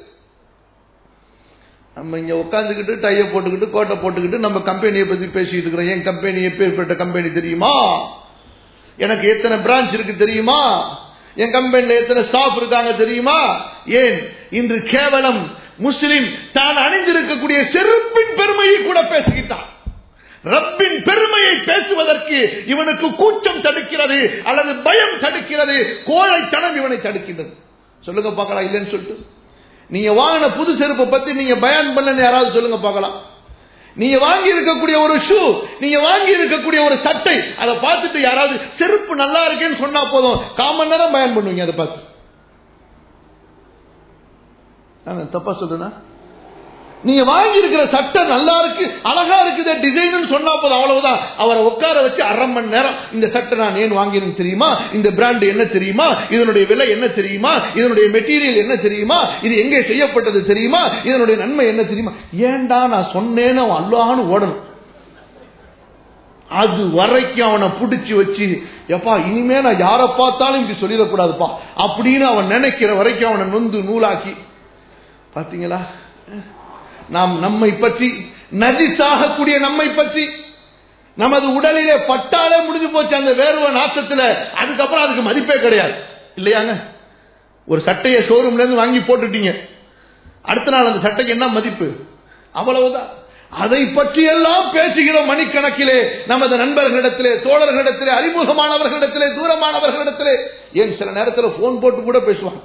நம்ம இங்க உட்காந்துக்கிட்டு டைய போட்டுக்கிட்டு கோட்டை போட்டுக்கிட்டு நம்ம கம்பெனியை பத்தி பேசிட்டு இருக்கிறோம் என் கம்பெனி எப்பேற்பட்ட கம்பெனி தெரியுமா எனக்கு எத்தனை பிரான்ச் இருக்கு தெரியுமா என் கம்பெனில எத்தனை ஸ்டாஃப் இருக்காங்க தெரியுமா ஏன் இன்று கேவலம் முஸ்லிம் தான் அணிந்திருக்கக்கூடிய செருப்பின் பெருமையை கூட பேசுகிட்டான் ரப்பின் பெருமையை பேசுவதற்கு இவனுக்கு கூச்சம் தடுக்கிறது அல்லது பயம் தடுக்கிறது கோழைத்தனம் இவனை தடுக்கின்றது சொல்லுங்க பார்க்கலாம் இல்லைன்னு சொல்லிட்டு நீங்க வாங்கின புது செருப்பை பத்தி நீங்க பயன் பண்ணு யாராவது சொல்லுங்க பார்க்கலாம் நீங்க வாங்கி இருக்கக்கூடிய ஒரு ஷூ நீங்க வாங்கி இருக்கக்கூடிய ஒரு சட்டை அதை பார்த்துட்டு யாராவது செருப்பு நல்லா இருக்கேன்னு சொன்னா போதும் காமன் நேரம் பயன் பண்ணுவீங்க அதை பார்த்து நான் தப்பா சொல்றேன்னா நீங்க வாங்கி இருக்கிற சட்டை நல்லா இருக்கு அழகா இருக்குது டிசைன் சொன்னா போதும் அவ்வளவுதான் அவரை உட்கார வச்சு அரை மணி நேரம் இந்த சட்டை நான் ஏன் வாங்கினேன் தெரியுமா இந்த பிராண்ட் என்ன தெரியுமா இதனுடைய விலை என்ன தெரியுமா இதனுடைய மெட்டீரியல் என்ன தெரியுமா இது எங்கே செய்யப்பட்டது தெரியுமா இதனுடைய நன்மை என்ன தெரியுமா ஏன்டா நான் சொன்னேன்னு அவன் அல்லான்னு ஓடணும் அது வரைக்கும் அவனை பிடிச்சி வச்சு எப்பா இனிமே நான் யாரை பார்த்தாலும் இப்படி சொல்லிடக்கூடாதுப்பா அப்படின்னு அவன் நினைக்கிற வரைக்கும் அவனை நொந்து நூலாக்கி பாத்தீங்களா நாம் நம்மை பற்றி நஜிசாகக்கூடிய நம்மை பற்றி நமது உடலிலே பட்டாலே முடிஞ்சு போச்சு அந்த வேர்வை நாத்தத்துல அதுக்கப்புறம் அதுக்கு மதிப்பே கிடையாது இல்லையாங்க ஒரு சட்டையை ஷோரூம்ல இருந்து வாங்கி போட்டுட்டீங்க அடுத்த நாள் அந்த சட்டைக்கு என்ன மதிப்பு அவ்வளவுதான் அதை பற்றியெல்லாம் பேசுகிறோம் மணிக்கணக்கிலே நமது நண்பர்களிடத்திலே தோழர்களிடத்திலே அறிமுகமானவர்களிடத்திலே தூரமானவர்களிடத்திலே ஏன் சில நேரத்தில் போன் போட்டு கூட பேசுவாங்க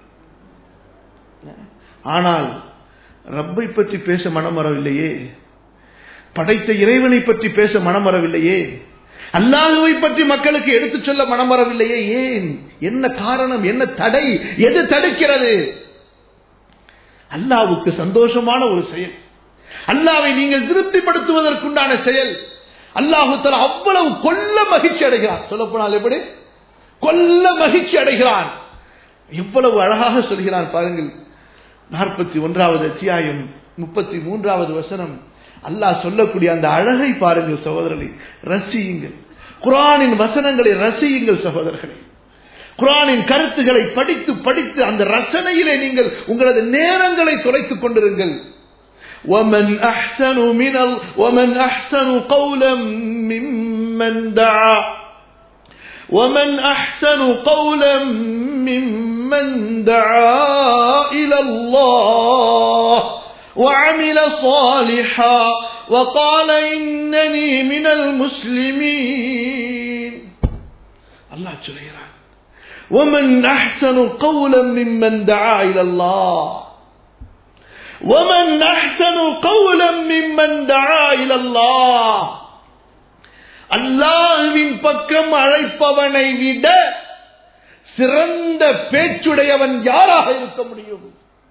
ஆனால் ரப்பை பற்றி பேச மனம் வரவில்லையே படைத்த இறைவனை பற்றி பேச மனம் வரவில்லையே அல்லாஹுவை பற்றி மக்களுக்கு எடுத்துச் சொல்ல மனம் வரவில்லையே ஏன் என்ன காரணம் என்ன தடை எது தடுக்கிறது அல்லாவுக்கு சந்தோஷமான ஒரு செயல் அல்லாவை நீங்கள் திருப்திப்படுத்துவதற்குண்டான செயல் அல்லாஹு தலா அவ்வளவு கொல்ல மகிழ்ச்சி அடைகிறான் சொல்ல போனால் எப்படி கொல்ல மகிழ்ச்சி அடைகிறான் எவ்வளவு அழகாக சொல்கிறான் பாருங்கள் நாற்பத்தி ஒன்றாவது அத்தியாயம் முப்பத்தி மூன்றாவது வசனம் அல்லாஹ் சொல்லக்கூடிய அந்த அழகை பாருங்கள் சகோதரர்களை ரசியுங்கள் குரானின் வசனங்களை ரசியுங்கள் சகோதரர்களை குரானின் கருத்துக்களை படித்து படித்து அந்த ரசனையிலே நீங்கள் உங்களது நேரங்களை தொலைத்துக் கொண்டிருங்கள் ومن أحسن من ال... ومن أحسن قولا ممن دعا ومن أحسن قولا ممن دعا إلى الله وعمل صالحا وقال إنني من المسلمين الله جليلا ومن أحسن قولا ممن دعا إلى الله ومن أحسن قولا ممن دعا إلى الله அல்லாஹுவின் பக்கம் அழைப்பவனை விட சிறந்த பேச்சுடையவன் யாராக இருக்க முடியும்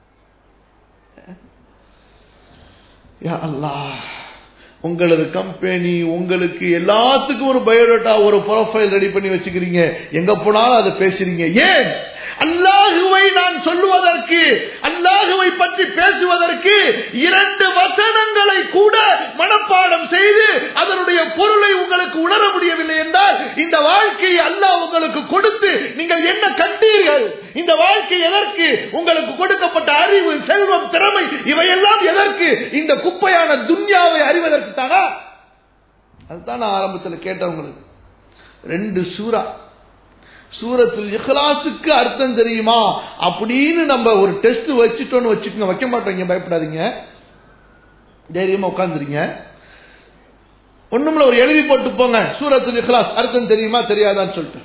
அல்லாஹ் உங்களது கம்பெனி உங்களுக்கு எல்லாத்துக்கும் ஒரு பயோடேட்டா ஒரு ப்ரொஃபைல் ரெடி பண்ணி வச்சுக்கிறீங்க எங்க போனாலும் அதை பேசுறீங்க ஏன் அல்லாஹுவை நான் சொல்லுவதற்கு அல்லாஹுவை பற்றி பேசுவதற்கு இரண்டு வசனங்களை கூட மனப்பாடம் செய்து அதனுடைய பொருளை உங்களுக்கு உணர முடியவில்லை என்றால் இந்த வாழ்க்கையை அல்லாஹ் உங்களுக்கு கொடுத்து நீங்கள் என்ன கண்டீர்கள் இந்த வாழ்க்கை எதற்கு உங்களுக்கு கொடுக்கப்பட்ட அறிவு செல்வம் திறமை இவையெல்லாம் எதற்கு இந்த குப்பையான துன்யாவை அறிவதற்கு தானா அதுதான் நான் ஆரம்பத்தில் கேட்டவங்களுக்கு ரெண்டு சூரா சூரத்தில் இஹ்லாஸுக்கு அர்த்தம் தெரியுமா அப்படின்னு நம்ம ஒரு டெஸ்ட் வச்சுட்டோம்னு வச்சுக்கோங்க வைக்க மாட்டோம் பயப்படாதீங்க தைரியமா உட்காந்துருங்க ஒண்ணுமில்ல ஒரு எழுதி போட்டு போங்க சூரத்தில் இஹ்லாஸ் அர்த்தம் தெரியுமா தெரியாதான்னு சொல்லிட்டு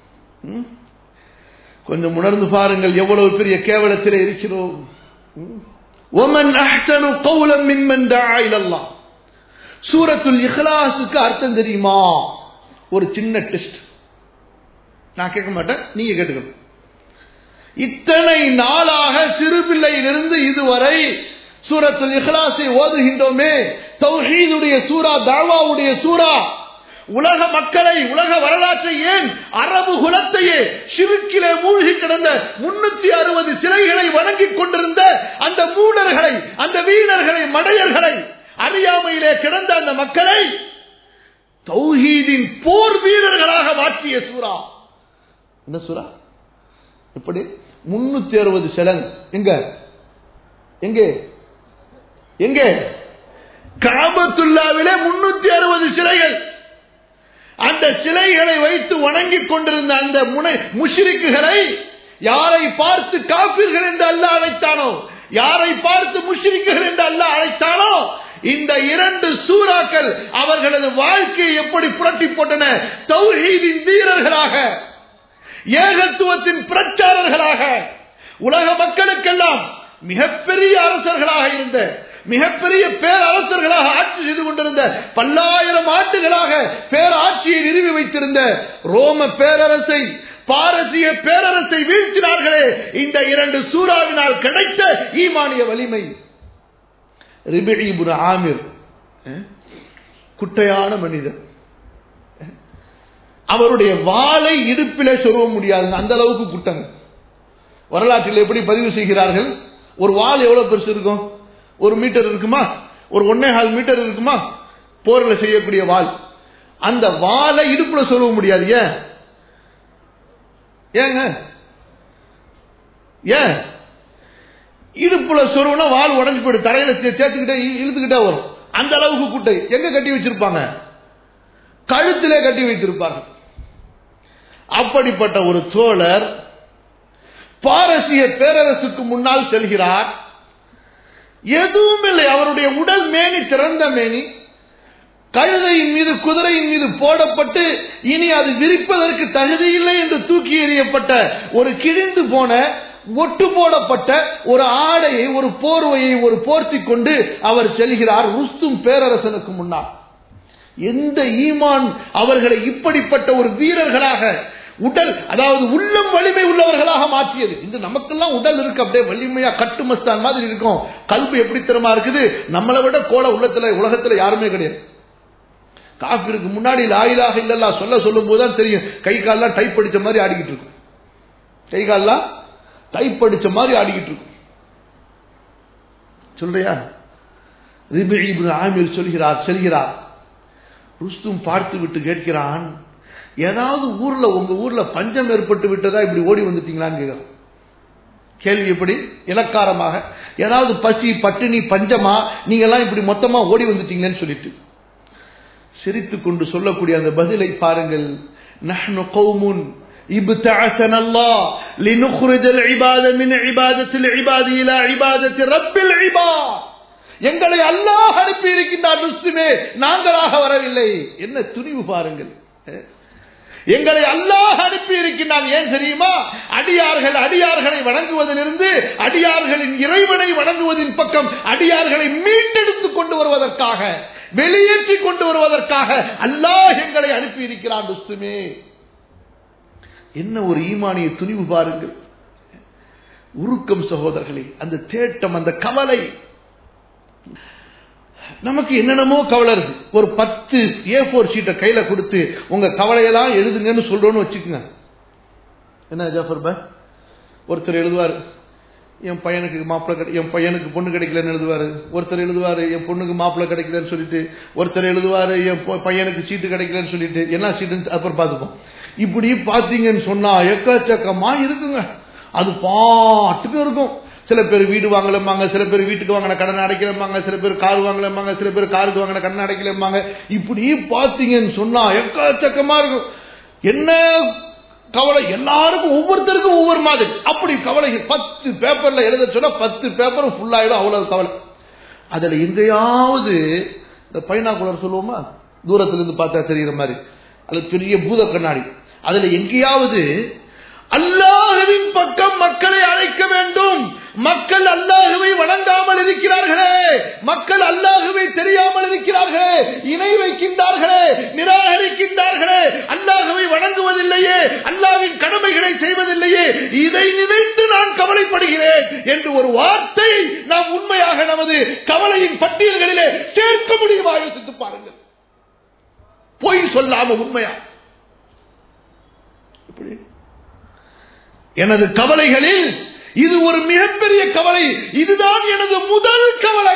கொஞ்சம் உணர்ந்து பாருங்கள் எவ்வளவு பெரிய கேவலத்தில் இருக்கிறோம் ஒமன் அஹ்சனு கௌலம் மின்மன் தஆ இலல்லாஹ் சூரத்துல் இஹ்லாஸுக்கு அர்த்தம் தெரியுமா ஒரு சின்ன டெஸ்ட் நான் கேட்க மாட்டேன் நீங்க கேட்டுக்கணும் இத்தனை நாளாக சிறு பிள்ளையிலிருந்து இதுவரை சூரத்துல் இஹ்லாஸை ஓதுகின்றோமே தௌஹீதுடைய சூரா தாவாவுடைய சூரா உலக மக்களை உலக வரலாற்றை ஏன் அரபு குலத்தையே சிறுக்கிலே மூழ்கி கிடந்த முன்னூத்தி அறுபது சிலைகளை வணங்கிக் கொண்டிருந்த அந்த மூடர்களை அந்த வீரர்களை மடையர்களை அறியாமையிலே கிடந்த அந்த மக்களை தௌஹீதின் போர் வீரர்களாக மாற்றிய சூரா என்ன சூரா எப்படி முன்னூத்தி அறுபது சிலன் எங்க எங்கே எங்கே காபத்துல்லாவிலே முன்னூத்தி அறுபது சிலைகள் அந்த சிலைகளை வைத்து வணங்கிக் கொண்டிருந்த அந்த முனை முஷிரிக்குகளை யாரை பார்த்து காப்பீர்கள் என்று அல்ல அழைத்தானோ யாரை பார்த்து முஷிரிக்குகள் என்று அல்ல அழைத்தானோ இந்த இரண்டு சூறாக்கள் அவர்களது வாழ்க்கையை எப்படி புரட்டி போட்டன தௌஹீதின் வீரர்களாக ஏகத்துவத்தின் பிரச்சாரர்களாக உலக மக்களுக்கெல்லாம் மிகப்பெரிய அரசர்களாக இருந்த மிகப்பெரிய பேரரசர்களாக ஆட்சி செய்து கொண்டிருந்த பல்லாயிரம் ஆண்டுகளாக பேராட்சியை நிறுவி வைத்திருந்த ரோம பேரரசை பாரசீக பேரரசை வீழ்த்தினார்களே இந்த இரண்டு சூறாவினால் கிடைத்த ஈமானிய வலிமை ரிபிபுர ஆமிர் குட்டையான மனிதர் அவருடைய வாளை இடுப்பிலே சொல்ல முடியாது அந்த அளவுக்கு குட்டங்க வரலாற்றில் எப்படி பதிவு செய்கிறார்கள் ஒரு வால் எவ்வளவு பெருசு இருக்கும் ஒரு மீட்டர் இருக்குமா ஒரு ஒன்னே கால் மீட்டர் இருக்குமா போரில் செய்யக்கூடிய வால் அந்த வாளை இடுப்புல சொல்ல முடியாது ஏன் ஏங்க ஏன் இடுப்புல சொருவனா வால் உடஞ்சு போயிடும் தரையில சேர்த்துக்கிட்டே இழுத்துக்கிட்டே வரும் அந்த அளவுக்கு குட்டை எங்க கட்டி வச்சிருப்பாங்க கழுத்திலே கட்டி வைத்திருப்பார்கள் அப்படிப்பட்ட ஒரு தோழர் பாரசீக பேரரசுக்கு முன்னால் செல்கிறார் எதுவும் இல்லை அவருடைய உடல் மேனி திறந்த மேனி கழுதையின் மீது குதிரையின் மீது போடப்பட்டு இனி அது விரிப்பதற்கு தகுதியில்லை என்று தூக்கி எறியப்பட்ட ஒரு கிழிந்து போன ஒட்டு போடப்பட்ட ஒரு ஆடையை ஒரு போர்வையை ஒரு போர்த்தி கொண்டு அவர் செல்கிறார் ருஸ்தும் பேரரசனுக்கு முன்னால் எந்த ஈமான் அவர்களை இப்படிப்பட்ட ஒரு வீரர்களாக உடல் அதாவது உள்ளம் வலிமை உள்ளவர்களாக மாற்றியது இந்த நமக்கெல்லாம் உடல் இருக்கு அப்படியே வலிமையா கட்டுமஸ்தான் மாதிரி இருக்கும் கல்வி எப்படி திறமா இருக்குது நம்மளை விட கோல உள்ளத்துல உலகத்துல யாருமே கிடையாது காப்பிற்கு முன்னாடி லாயிலாக இல்லல்லா சொல்ல சொல்லும் போதுதான் தெரியும் கை கால்லாம் டைப் அடிச்ச மாதிரி ஆடிக்கிட்டு இருக்கும் கை கால்லாம் டைப் அடிச்ச மாதிரி ஆடிக்கிட்டு இருக்கும் சொல்றியா ஆமிர் சொல்கிறார் செல்கிறார் ருஸ்தும் பார்த்து விட்டு கேட்கிறான் ஏதாவது ஊர்ல உங்க ஊர்ல பஞ்சம் ஏற்பட்டு விட்டதா இப்படி ஓடி வந்துட்டீங்களான்னு கேட்கிறான் கேள்வி எப்படி இலக்காரமாக ஏதாவது பசி பட்டினி பஞ்சமா நீங்க எல்லாம் இப்படி மொத்தமா ஓடி வந்துட்டீங்களேன்னு சொல்லிட்டு சிரித்து கொண்டு சொல்லக்கூடிய அந்த பதிலை பாருங்கள் நஹ்னு கௌமுன் ابتعثنا الله لنخرج العباد من عبادة العباد إلى عبادة رب العباد எங்களை அல்லாஹ் அனுப்பி இருக்கின்றார் முஸ்லிமே நாங்களாக வரவில்லை என்ன துணிவு பாருங்கள் எங்களை அல்லாஹ் அனுப்பி இருக்கின்றான் ஏன் தெரியுமா அடியார்கள் அடியார்களை வணங்குவதிலிருந்து அடியார்களின் இறைவனை வணங்குவதின் பக்கம் அடியார்களை மீட்டெடுத்துக் கொண்டு வருவதற்காக வெளியேற்றி கொண்டு வருவதற்காக அல்லாஹ் எங்களை அனுப்பி இருக்கிறான் முஸ்லிமே என்ன ஒரு ஈமானிய துணிவு பாருங்கள் உருக்கம் சகோதரர்களே அந்த தேட்டம் அந்த கவலை நமக்கு என்னென்னமோ கவலை இருக்கு ஒரு பத்து ஏ போர் ஷீட்டை கையில கொடுத்து உங்க கவலையெல்லாம் எழுதுங்கன்னு சொல்றோம்னு வச்சுக்கோங்க என்ன ஜாஃபர் பாய் ஒருத்தர் எழுதுவார் என் பையனுக்கு மாப்பிள்ளை என் பையனுக்கு பொண்ணு கிடைக்கலன்னு எழுதுவாரு ஒருத்தர் எழுதுவாரு என் பொண்ணுக்கு மாப்பிள்ளை கிடைக்கலன்னு சொல்லிட்டு ஒருத்தர் எழுதுவாரு என் பையனுக்கு சீட்டு கிடைக்கலன்னு சொல்லிட்டு என்ன சீட்டுன்னு அப்புறம் பார்த்துப்போம் இப்படி பார்த்தீங்கன்னு சொன்னா எக்கச்சக்கமா இருக்குங்க அது பாட்டுக்கு இருக்கும் சில பேர் வீடு வாங்கலம்பாங்க சில பேர் வீட்டுக்கு வாங்கின கடன் அடைக்கலம்பாங்க சில பேர் கார் வாங்கலம்பாங்க சில பேர் காருக்கு வாங்கின கடன் அடைக்கலம்பாங்க இப்படி பார்த்தீங்கன்னு சொன்னா எக்கச்சக்கமா இருக்கும் என்ன கவலை எல்லாருக்கும் ஒவ்வொருத்தருக்கும் ஒவ்வொரு மாதிரி அப்படி கவலைகள் பத்து பேப்பர்ல எழுத சொன்னா பத்து பேப்பரும் ஃபுல் ஆயிடும் அவ்வளவு கவலை அதுல எங்கேயாவது இந்த பைனாக்குலர் சொல்லுவோமா தூரத்துல இருந்து பார்த்தா தெரியுற மாதிரி அல்லது பெரிய பூத கண்ணாடி அதுல எங்கேயாவது அல்லாஹுவின் பக்கம் மக்களை அழைக்க வேண்டும் மக்கள் அல்லாஹுவை வணங்காமல் இருக்கிறார்களே மக்கள் அல்லாஹுவை தெரியாமல் இருக்கிறார்களே இணை வைக்கின்றார்களே நிராகரிக்கின்றார்களே அல்லாஹுவை வணங்குவதில்லையே அல்லாவின் கடமைகளை செய்வதில்லையே இதை நினைத்து நான் கவலைப்படுகிறேன் என்று ஒரு வார்த்தை நாம் உண்மையாக நமது கவலையின் பட்டியல்களிலே சேர்க்க முடியுமா யோசித்து பாருங்கள் பொய் சொல்லாம உண்மையா இப்படி எனது கவலைகளில் இது ஒரு மிகப்பெரிய கவலை இதுதான் எனது முதல் கவலை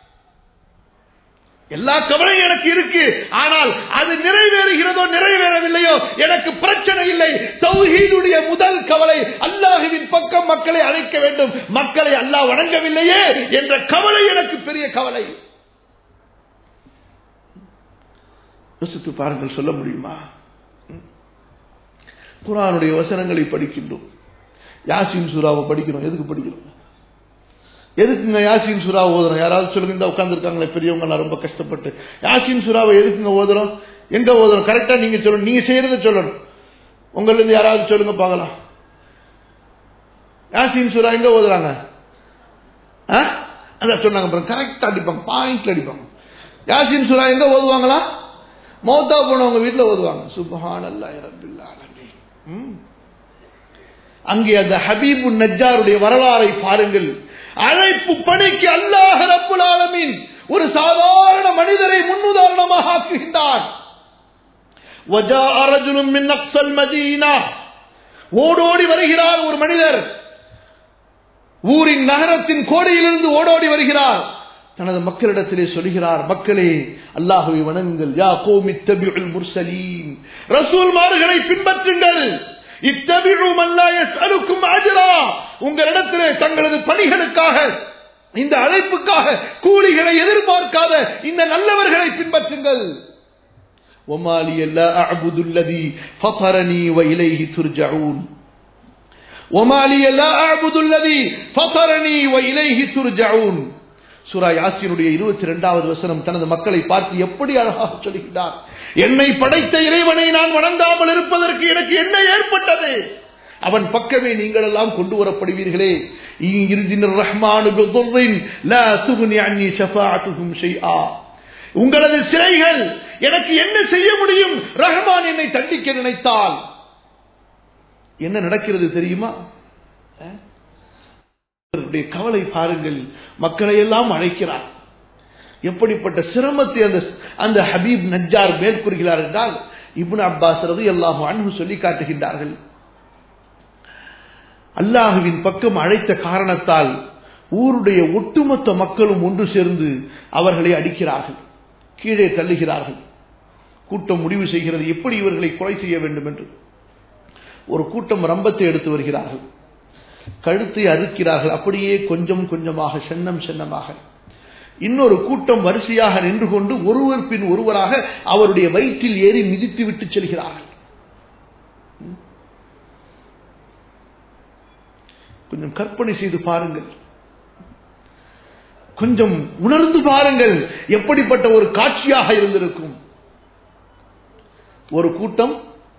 எல்லா கவலையும் எனக்கு இருக்கு ஆனால் அது நிறைவேறுகிறதோ நிறைவேறவில்லையோ எனக்கு பிரச்சனை இல்லை தௌஹீதுடைய முதல் கவலை அல்லாஹுவின் பக்கம் மக்களை அழைக்க வேண்டும் மக்களை அல்லாஹ் வணங்கவில்லையே என்ற கவலை எனக்கு பெரிய கவலை யோசித்து பாருங்கள் சொல்ல முடியுமா குரானுடைய வசனங்களை படிக்கின்றோம் யாசின் சூறாவை படிக்கிறோம் எதுக்கு படிக்கிறோம் எதுக்குங்க யாசின் சுறா ஓதுறோம் யாராவது சொல்லுங்க இந்த உட்காந்துருக்காங்களே பெரியவங்க நான் ரொம்ப கஷ்டப்பட்டு யாசின் சுறாவை எதுக்குங்க ஓதுறோம் எங்க ஓதுறோம் கரெக்டா நீங்க சொல்லணும் நீங்க செய்யறத சொல்லணும் உங்கள இருந்து யாராவது சொல்லுங்க பார்க்கலாம் யாசின் சுறா எங்க ஓதுறாங்க அதான் சொன்னாங்க கரெக்டா அடிப்பாங்க பாயிண்ட்ல அடிப்பாங்க யாசின் சுறா எங்க ஓதுவாங்களா மௌத்தா போனவங்க வீட்டுல ஓதுவாங்க சுபஹான் அல்லா ரபில்லா அங்கே அந்த ஹபீபு நஜாருடைய வரலாறை பாருங்கள் அழைப்பு பணிக்கு அல்லாஹ் ரப்புல் ஆலமீன் ஒரு சாதாரண மனிதரை முன்னுதாரணமாக ஆக்குகின்றான் ஓடோடி வருகிறார் ஒரு மனிதர் ஊரின் நகரத்தின் கோடியிலிருந்து ஓடோடி வருகிறார் தனது மக்களிடத்திலே சொல்கிறார் மக்களே அல்லாஹுவை வணங்குங்கள் யா கோமி தபியுல் முர்சலீன் ரசூல்மார்களை பின்பற்றுங்கள் இத்தபிழும் அல்லாயக்கும் ஆஜரா உங்களிடத்திலே தங்களது பணிகளுக்காக இந்த அழைப்புக்காக கூலிகளை எதிர்பார்க்காத இந்த நல்லவர்களை பின்பற்றுங்கள் ومالي لا أعبد الذي فطرني وإليه ترجعون ومالي لا أعبد الذي فطرني وإليه ترجعون சுரா யாசினுடைய இருபத்தி இரண்டாவது வசனம் தனது மக்களை பார்த்து எப்படி அழகாக சொல்கிறார் என்னை படைத்த இறைவனை நான் வணங்காமல் இருப்பதற்கு எனக்கு என்ன ஏற்பட்டது அவன் பக்கமே நீங்கள் எல்லாம் கொண்டு வரப்படுவீர்களே உங்களது சிலைகள் எனக்கு என்ன செய்ய முடியும் ரஹ்மான் என்னை தண்டிக்க நினைத்தால் என்ன நடக்கிறது தெரியுமா கவலை பாருங்கள் மக்களை எல்லாம் அழைக்கிறார் எப்படிப்பட்ட சிரமத்தை அந்த அந்த ஹபீப் நஜார் மேற்கொள்கிறார் என்றால் இப்னு அப்பாஸ் ரது எல்லாமும் அன்பு சொல்லி காட்டுகின்றார்கள் அல்லாஹுவின் பக்கம் அழைத்த காரணத்தால் ஊருடைய ஒட்டுமொத்த மக்களும் ஒன்று சேர்ந்து அவர்களை அடிக்கிறார்கள் கீழே தள்ளுகிறார்கள் கூட்டம் முடிவு செய்கிறது எப்படி இவர்களை கொலை செய்ய வேண்டும் என்று ஒரு கூட்டம் ரம்பத்தை எடுத்து வருகிறார்கள் கழுத்தை அறுக்கிறார்கள் அப்படியே கொஞ்சம் கொஞ்சமாக சென்னம் சென்னமாக இன்னொரு கூட்டம் வரிசையாக நின்று கொண்டு ஒருவர் பின் ஒருவராக அவருடைய வயிற்றில் ஏறி மிதித்து விட்டு செல்கிறார்கள் கொஞ்சம் கற்பனை செய்து பாருங்கள் கொஞ்சம் உணர்ந்து பாருங்கள் எப்படிப்பட்ட ஒரு காட்சியாக இருந்திருக்கும் ஒரு கூட்டம்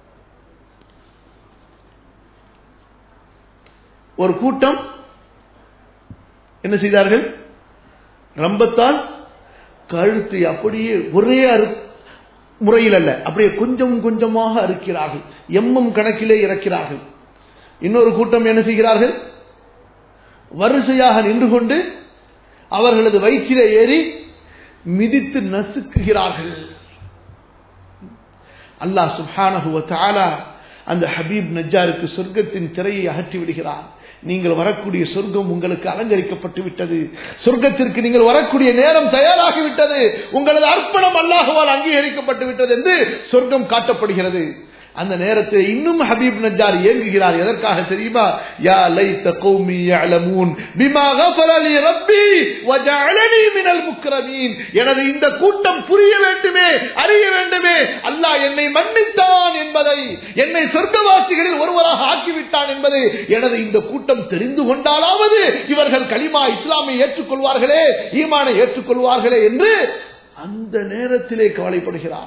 ஒரு கூட்டம் என்ன செய்தார்கள் ரம்பத்தால் கழுத்தை அப்படியே ஒரே அறு முறையில் அல்ல அப்படியே கொஞ்சம் கொஞ்சமாக அறுக்கிறார்கள் எம்மம் கணக்கிலே இறக்கிறார்கள் இன்னொரு கூட்டம் என்ன செய்கிறார்கள் வரிசையாக நின்று கொண்டு அவர்களது வயிற்றிலே ஏறி மிதித்து நசுக்குகிறார்கள் அல்லாஹ் சுப்ஹானஹுவ தாலா அந்த ஹபீப் நஜாருக்கு சொர்க்கத்தின் திரையை அகற்றி விடுகிறார் நீங்கள் வரக்கூடிய சொர்க்கம் உங்களுக்கு அலங்கரிக்கப்பட்டு விட்டது சொர்க்கத்திற்கு நீங்கள் வரக்கூடிய நேரம் தயாராகிவிட்டது உங்களது அர்ப்பணம் அல்லாஹுவால் அங்கீகரிக்கப்பட்டு விட்டது என்று சொர்க்கம் காட்டப்படுகிறது அந்த நேரத்தில் இன்னும் ஹபீப் நஜார் இயங்குகிறார் எதற்காக தெரியுமா யா லைத்த கௌமி யஅலமூன் பிமா கஃபர லி ரப்பி வஜஅலனி மினல் முக்ரமீன் எனது இந்த கூட்டம் புரிய வேண்டுமே அறிய வேண்டுமே அல்லாஹ் என்னை மன்னித்தான் என்பதை என்னை சொர்க்கவாசிகளில் ஒருவராக ஆக்கிவிட்டான் என்பதை எனது இந்த கூட்டம் தெரிந்து கொண்டாலாவது இவர்கள் கலிமா இஸ்லாமை ஏற்றுக்கொள்வார்களே ஈமானை ஏற்றுக்கொள்வார்களே என்று அந்த நேரத்திலே கவலைப்படுகிறார்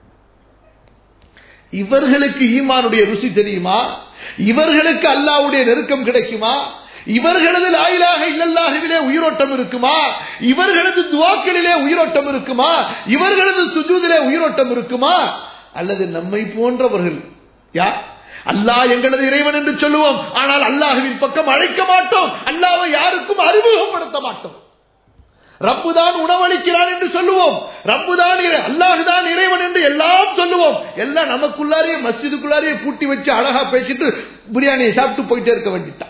இவர்களுக்கு ஈமானுடைய ருசி தெரியுமா இவர்களுக்கு அல்லாவுடைய நெருக்கம் கிடைக்குமா இவர்களது லாயிலாக இல்லல்லாகவிலே உயிரோட்டம் இருக்குமா இவர்களது துவாக்களிலே உயிரோட்டம் இருக்குமா இவர்களது சுஜூதிலே உயிரோட்டம் இருக்குமா அல்லது நம்மை போன்றவர்கள் யா அல்லாஹ் எங்களது இறைவன் என்று சொல்லுவோம் ஆனால் அல்லாஹுவின் பக்கம் அழைக்க மாட்டோம் அல்லாவை யாருக்கும் அறிமுகப்படுத்த மாட்டோம் ரப்புதான் உணவளிக்கிறான் என்று சொல்லுவோம் ரப்புதான் அல்லாஹுதான் இறைவன் என்று எல்லாம் சொல்லுவோம் எல்லாம் நமக்குள்ளாரே மஸ்ஜிதுக்குள்ளாரே பூட்டி வச்சு அழகா பேசிட்டு பிரியாணியை சாப்பிட்டு போயிட்டே இருக்க வேண்டிட்டான்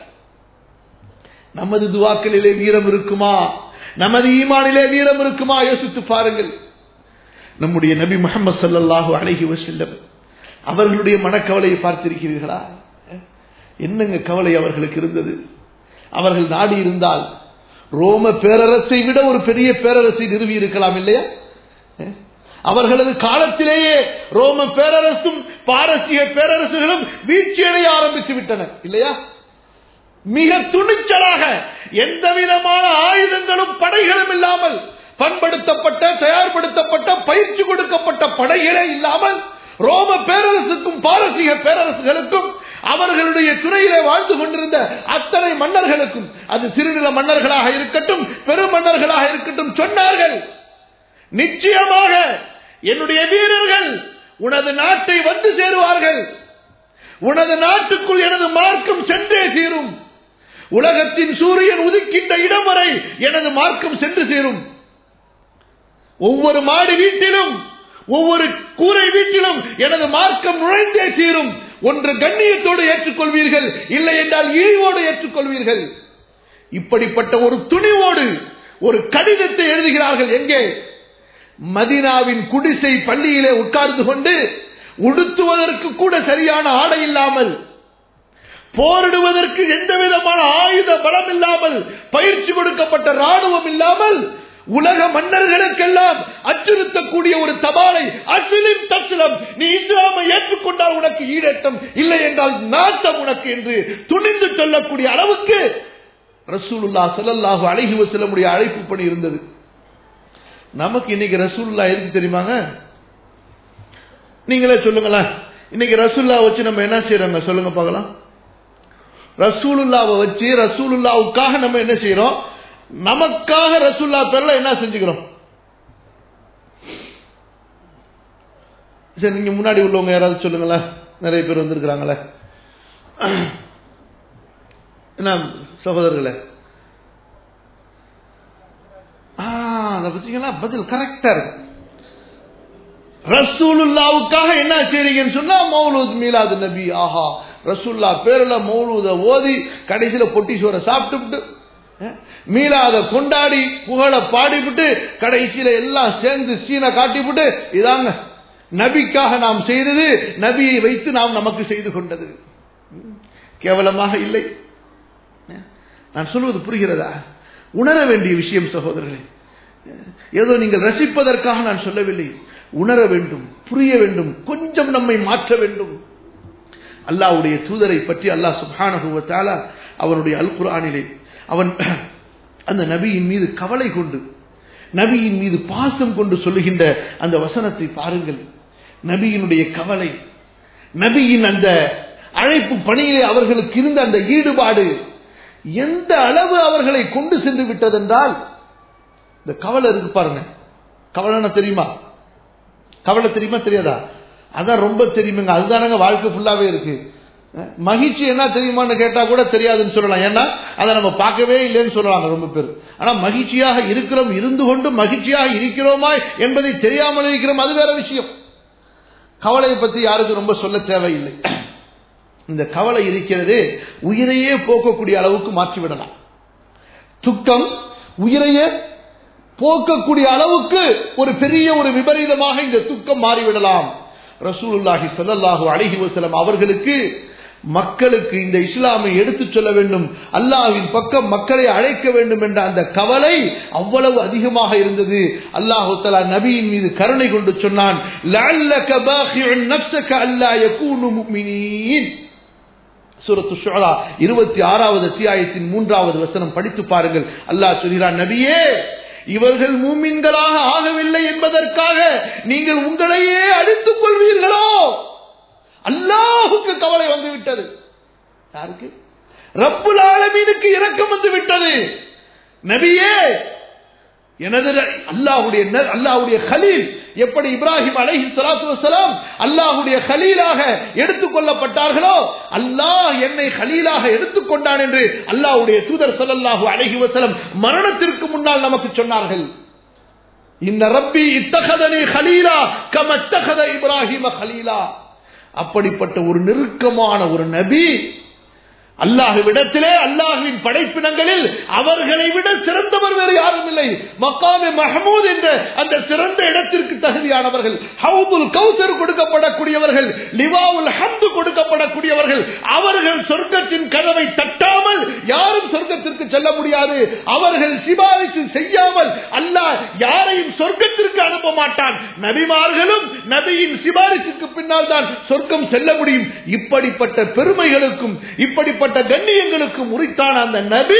நமது துவாக்களிலே வீரம் இருக்குமா நமது ஈமானிலே வீரம் இருக்குமா யோசித்து பாருங்கள் நம்முடைய நபி முகமது சல்லாஹு அழகி வசல்லம் அவர்களுடைய மனக்கவலையை பார்த்திருக்கிறீர்களா என்னங்க கவலை அவர்களுக்கு இருந்தது அவர்கள் நாடி இருந்தால் ரோம பேரரசை விட ஒரு பெரிய பேரரசை நிறுவி இருக்கலாம் இல்லையா அவர்களது காலத்திலேயே ரோம பேரரசும் பாரசீக பேரரசுகளும் வீழ்ச்சியடைய ஆரம்பித்து விட்டன இல்லையா மிக துணிச்சலாக எந்த விதமான ஆயுதங்களும் படைகளும் இல்லாமல் பண்படுத்தப்பட்ட தயார்படுத்தப்பட்ட பயிற்சி கொடுக்கப்பட்ட படைகளே இல்லாமல் ரோம பேரரசுக்கும் பாரசீக பேரரசுகளுக்கும் அவர்களுடைய துறையிலே வாழ்ந்து கொண்டிருந்த அத்தனை மன்னர்களுக்கும் அது சிறுநில மன்னர்களாக இருக்கட்டும் பெரும் மன்னர்களாக இருக்கட்டும் சொன்னார்கள் நிச்சயமாக என்னுடைய வீரர்கள் உனது நாட்டை வந்து சேருவார்கள் உனது நாட்டுக்குள் எனது மார்க்கம் சென்றே தீரும் உலகத்தின் சூரியன் உதிக்கின்ற இடம் வரை எனது மார்க்கம் சென்று சேரும் ஒவ்வொரு மாடி வீட்டிலும் ஒவ்வொரு கூரை வீட்டிலும் எனது மார்க்கம் நுழைந்தே தீரும் ஒன்று கண்ணியத்தோடு ஏற்றுக்கொள்வீர்கள் இல்லை என்றால் இழிவோடு ஏற்றுக்கொள்வீர்கள் இப்படிப்பட்ட ஒரு துணிவோடு ஒரு கடிதத்தை எழுதுகிறார்கள் எங்கே மதினாவின் குடிசை பள்ளியிலே உட்கார்ந்து கொண்டு உடுத்துவதற்கு கூட சரியான ஆடை இல்லாமல் போரிடுவதற்கு எந்த விதமான ஆயுத பலம் இல்லாமல் பயிற்சி கொடுக்கப்பட்ட ராணுவம் இல்லாமல் உலக மன்னர்களுக்கெல்லாம் அச்சுறுத்தக்கூடிய ஒரு தபாலை அசிலிம் தஸ்லம் நீ இஸ்லாமை ஏற்றுக்கொண்டால் உனக்கு ஈடேற்றம் இல்லை என்றால் நாட்டம் உனக்கு என்று துணிந்து சொல்லக்கூடிய அளவுக்கு ரசூலுல்லா சல்லல்லாஹு அழகி வசல்லமுடைய அழைப்பு பணி இருந்தது நமக்கு இன்னைக்கு ரசூல்லா எதுக்கு தெரியுமாங்க நீங்களே சொல்லுங்களேன் இன்னைக்கு ரசூல்லா வச்சு நம்ம என்ன செய்யறோங்க சொல்லுங்க பார்க்கலாம் ரசூலுல்லாவை வச்சு ரசூலுல்லாவுக்காக நம்ம என்ன செய்யறோம் நமக்காக ரசூல்லா பேர்ல என்ன செஞ்சுக்கிறோம் சரி நீங்க முன்னாடி உள்ளவங்க யாராவது சொல்லுங்களேன் நிறைய பேர் வந்திருக்கிறாங்களே என்ன சகோதரர்களே அதை பத்தீங்களா பதில் கரெக்டா இருக்கு ரசூலுல்லாவுக்காக என்ன செய்றீங்கன்னு சொன்னா மௌலூத் மீலாது நபி ஆஹா ரசூல்லா பேர்ல மௌலூத ஓதி கடைசியில பொட்டி சோரை சாப்பிட்டு மீளாத கொண்டாடி புகழ பாடிவிட்டு கடைசியில எல்லாம் சேர்ந்து சீனை காட்டிவிட்டு இதாங்க நபிக்காக நாம் செய்தது நபியை வைத்து நாம் நமக்கு செய்து கொண்டது கேவலமாக இல்லை நான் சொல்வது புரிகிறதா உணர வேண்டிய விஷயம் சகோதரர்களே ஏதோ நீங்கள் ரசிப்பதற்காக நான் சொல்லவில்லை உணர வேண்டும் புரிய வேண்டும் கொஞ்சம் நம்மை மாற்ற வேண்டும் அல்லாவுடைய தூதரை பற்றி அல்லாஹ் சுபானகுவத்தால அவனுடைய அல் குரானிலே அவன் அந்த நபியின் மீது கவலை கொண்டு நபியின் மீது பாசம் கொண்டு சொல்லுகின்ற அந்த வசனத்தை பாருங்கள் நபியினுடைய கவலை நபியின் அந்த அழைப்பு பணியிலே அவர்களுக்கு இருந்த அந்த ஈடுபாடு எந்த அளவு அவர்களை கொண்டு சென்று விட்டதென்றால் இந்த கவலை இருக்கு பாருங்க கவலைன்னா தெரியுமா கவலை தெரியுமா தெரியாதா அதான் ரொம்ப தெரியுமுங்க அதுதானங்க வாழ்க்கை ஃபுல்லாவே இருக்கு மகிழ்ச்சி என்ன தெரியுமான்னு கேட்டா கூட தெரியாதுன்னு சொல்லலாம் ஏன்னா அதை நம்ம பார்க்கவே இல்லைன்னு சொல்லலாம் ரொம்ப பேர் ஆனா மகிழ்ச்சியாக இருக்கிறோம் இருந்து கொண்டு மகிழ்ச்சியாக இருக்கிறோமா என்பதை தெரியாமல் இருக்கிறோம் அது வேற விஷயம் கவலையை பத்தி யாருக்கும் ரொம்ப சொல்ல தேவையில்லை இந்த கவலை இருக்கிறது உயிரையே போக்கக்கூடிய அளவுக்கு மாற்றிவிடலாம் துக்கம் உயிரையே போக்கக்கூடிய அளவுக்கு ஒரு பெரிய ஒரு விபரீதமாக இந்த துக்கம் மாறிவிடலாம் ரசூலுல்லாஹி ஸல்லல்லாஹு அலைஹி வஸல்லம் அவர்களுக்கு மக்களுக்கு இந்த இஸ்லாமை எடுத்துச் சொல்ல வேண்டும் அல்லாஹ்வின் பக்கம் மக்களை அழைக்க வேண்டும் என்ற அந்த கவலை அவ்வளவு அதிகமாக இருந்தது அல்லாஹு தஆலா நபியின் மீது கருணை கொண்டு சொன்னான் லஅல்லக பாகிஉன் நஃப்ஸக அல்லா யகூனு முஃமினீன் சூரத்து ஷுரா இருபத்தி ஆறாவது அத்தியாயத்தின் மூன்றாவது வசனம் படித்து பாருங்கள் அல்லாஹ் சொல்கிறான் நபியே இவர்கள் மூமின்களாக ஆகவில்லை என்பதற்காக நீங்கள் உங்களையே அடித்துக் கொள்வீர்களோ அல்லாஹுக்கு கவலை வந்து விட்டது யாருக்கு ரப்புல் ஆலமீனுக்கு இரக்கம் வந்து விட்டது நபியே எனது அல்லாஹுடைய அல்லாஹுடைய கலீல் எப்படி இப்ராஹிம் அலைஹி ஸலாத்து வஸலாம் அல்லாஹ்வுடைய கலீலாக எடுத்துக் கொள்ளப்பட்டார்களோ அல்லாஹ் என்னை கலீலாக எடுத்துக்கொண்டான் என்று அல்லாஹ்வுடைய தூதர் ஸல்லல்லாஹு அலைஹி வஸல்லம் மரணத்திற்கு முன்னால் நமக்கு சொன்னார்கள் இன்ன ரப்பி இத்தகதனி கலீலா கம இத்தகத இப்ராஹிம கலீலா அப்படிப்பட்ட ஒரு நெருக்கமான ஒரு நபி அல்லாஹுவிடத்திலே அல்லாஹுவின் படைப்பினங்களில் அவர்களை விட சிறந்தவர் வேறு யாரும் இல்லை மக்காமே மஹமூத் என்ற அந்த சிறந்த இடத்திற்கு தகுதியானவர்கள் ஹவுதுல் கௌசர் கொடுக்கப்படக்கூடியவர்கள் லிவாவுல் ஹம்து கொடுக்கப்படக்கூடியவர்கள் அவர்கள் சொர்க்கத்தின் கதவை தட்டாமல் யாரும் சொர்க்கத்திற்கு செல்ல முடியாது அவர்கள் சிபாரிசு செய்யாமல் அல்லாஹ் யாரையும் சொர்க்கத்திற்கு அனுப்ப மாட்டான் நபிமார்களும் நபியின் சிபாரிசுக்கு பின்னால் தான் சொர்க்கம் செல்ல முடியும் இப்படிப்பட்ட பெருமைகளுக்கும் இப்படிப்பட்ட இப்படிப்பட்ட கண்ணியங்களுக்கு முறித்தான அந்த நபி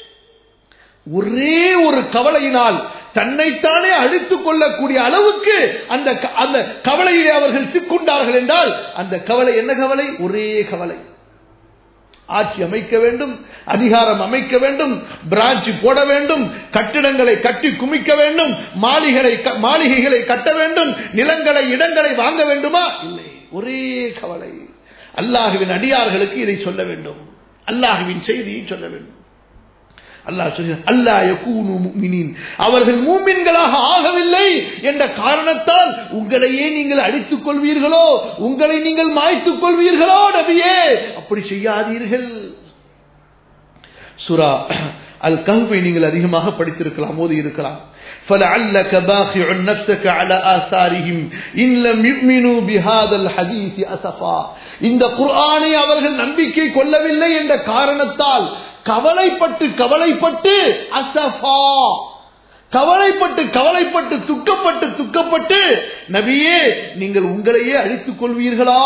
ஒரே ஒரு கவலையினால் தன்னைத்தானே அழித்துக் கொள்ளக்கூடிய அளவுக்கு அந்த அந்த கவலையிலே அவர்கள் சிக்குண்டார்கள் என்றால் அந்த கவலை என்ன கவலை ஒரே கவலை ஆட்சி அமைக்க வேண்டும் அதிகாரம் அமைக்க வேண்டும் பிரான்ச் போட வேண்டும் கட்டிடங்களை கட்டி குமிக்க வேண்டும் மாளிகளை மாளிகைகளை கட்ட வேண்டும் நிலங்களை இடங்களை வாங்க வேண்டுமா இல்லை ஒரே கவலை அல்லாஹுவின் அடியார்களுக்கு இதை சொல்ல வேண்டும் அல்லாஹுவின் செய்தியை சொல்ல வேண்டும் அல்லாஹ் சொல்கிறார் அல்லாஹ் யகூனு முஃமினீன் அவர்கள் மூமின்களாக ஆகவில்லை என்ற காரணத்தால் உங்களையே நீங்கள் அழித்துக் கொள்வீர்களோ உங்களை நீங்கள் மாய்த்துக் கொள்வீர்களோ நபியே அப்படி செய்யாதீர்கள் சுரா அல் கஹ்வை நீங்கள் அதிகமாக படித்திருக்கலாம் ஓதி இருக்கலாம் فلعلك باخع نفسك على آثارهم إن لم يؤمنوا بهذا الحديث أسفا இந்த குர்ஆனை அவர்கள் நம்பிக்கை கொள்ளவில்லை என்ற காரணத்தால் கவலைப்பட்டு கவலைப்பட்டு அசஃபா கவலைப்பட்டு கவலைப்பட்டு துக்கப்பட்டு துக்கப்பட்டு நபியே நீங்கள் உங்களையே அழித்துக் கொள்வீர்களா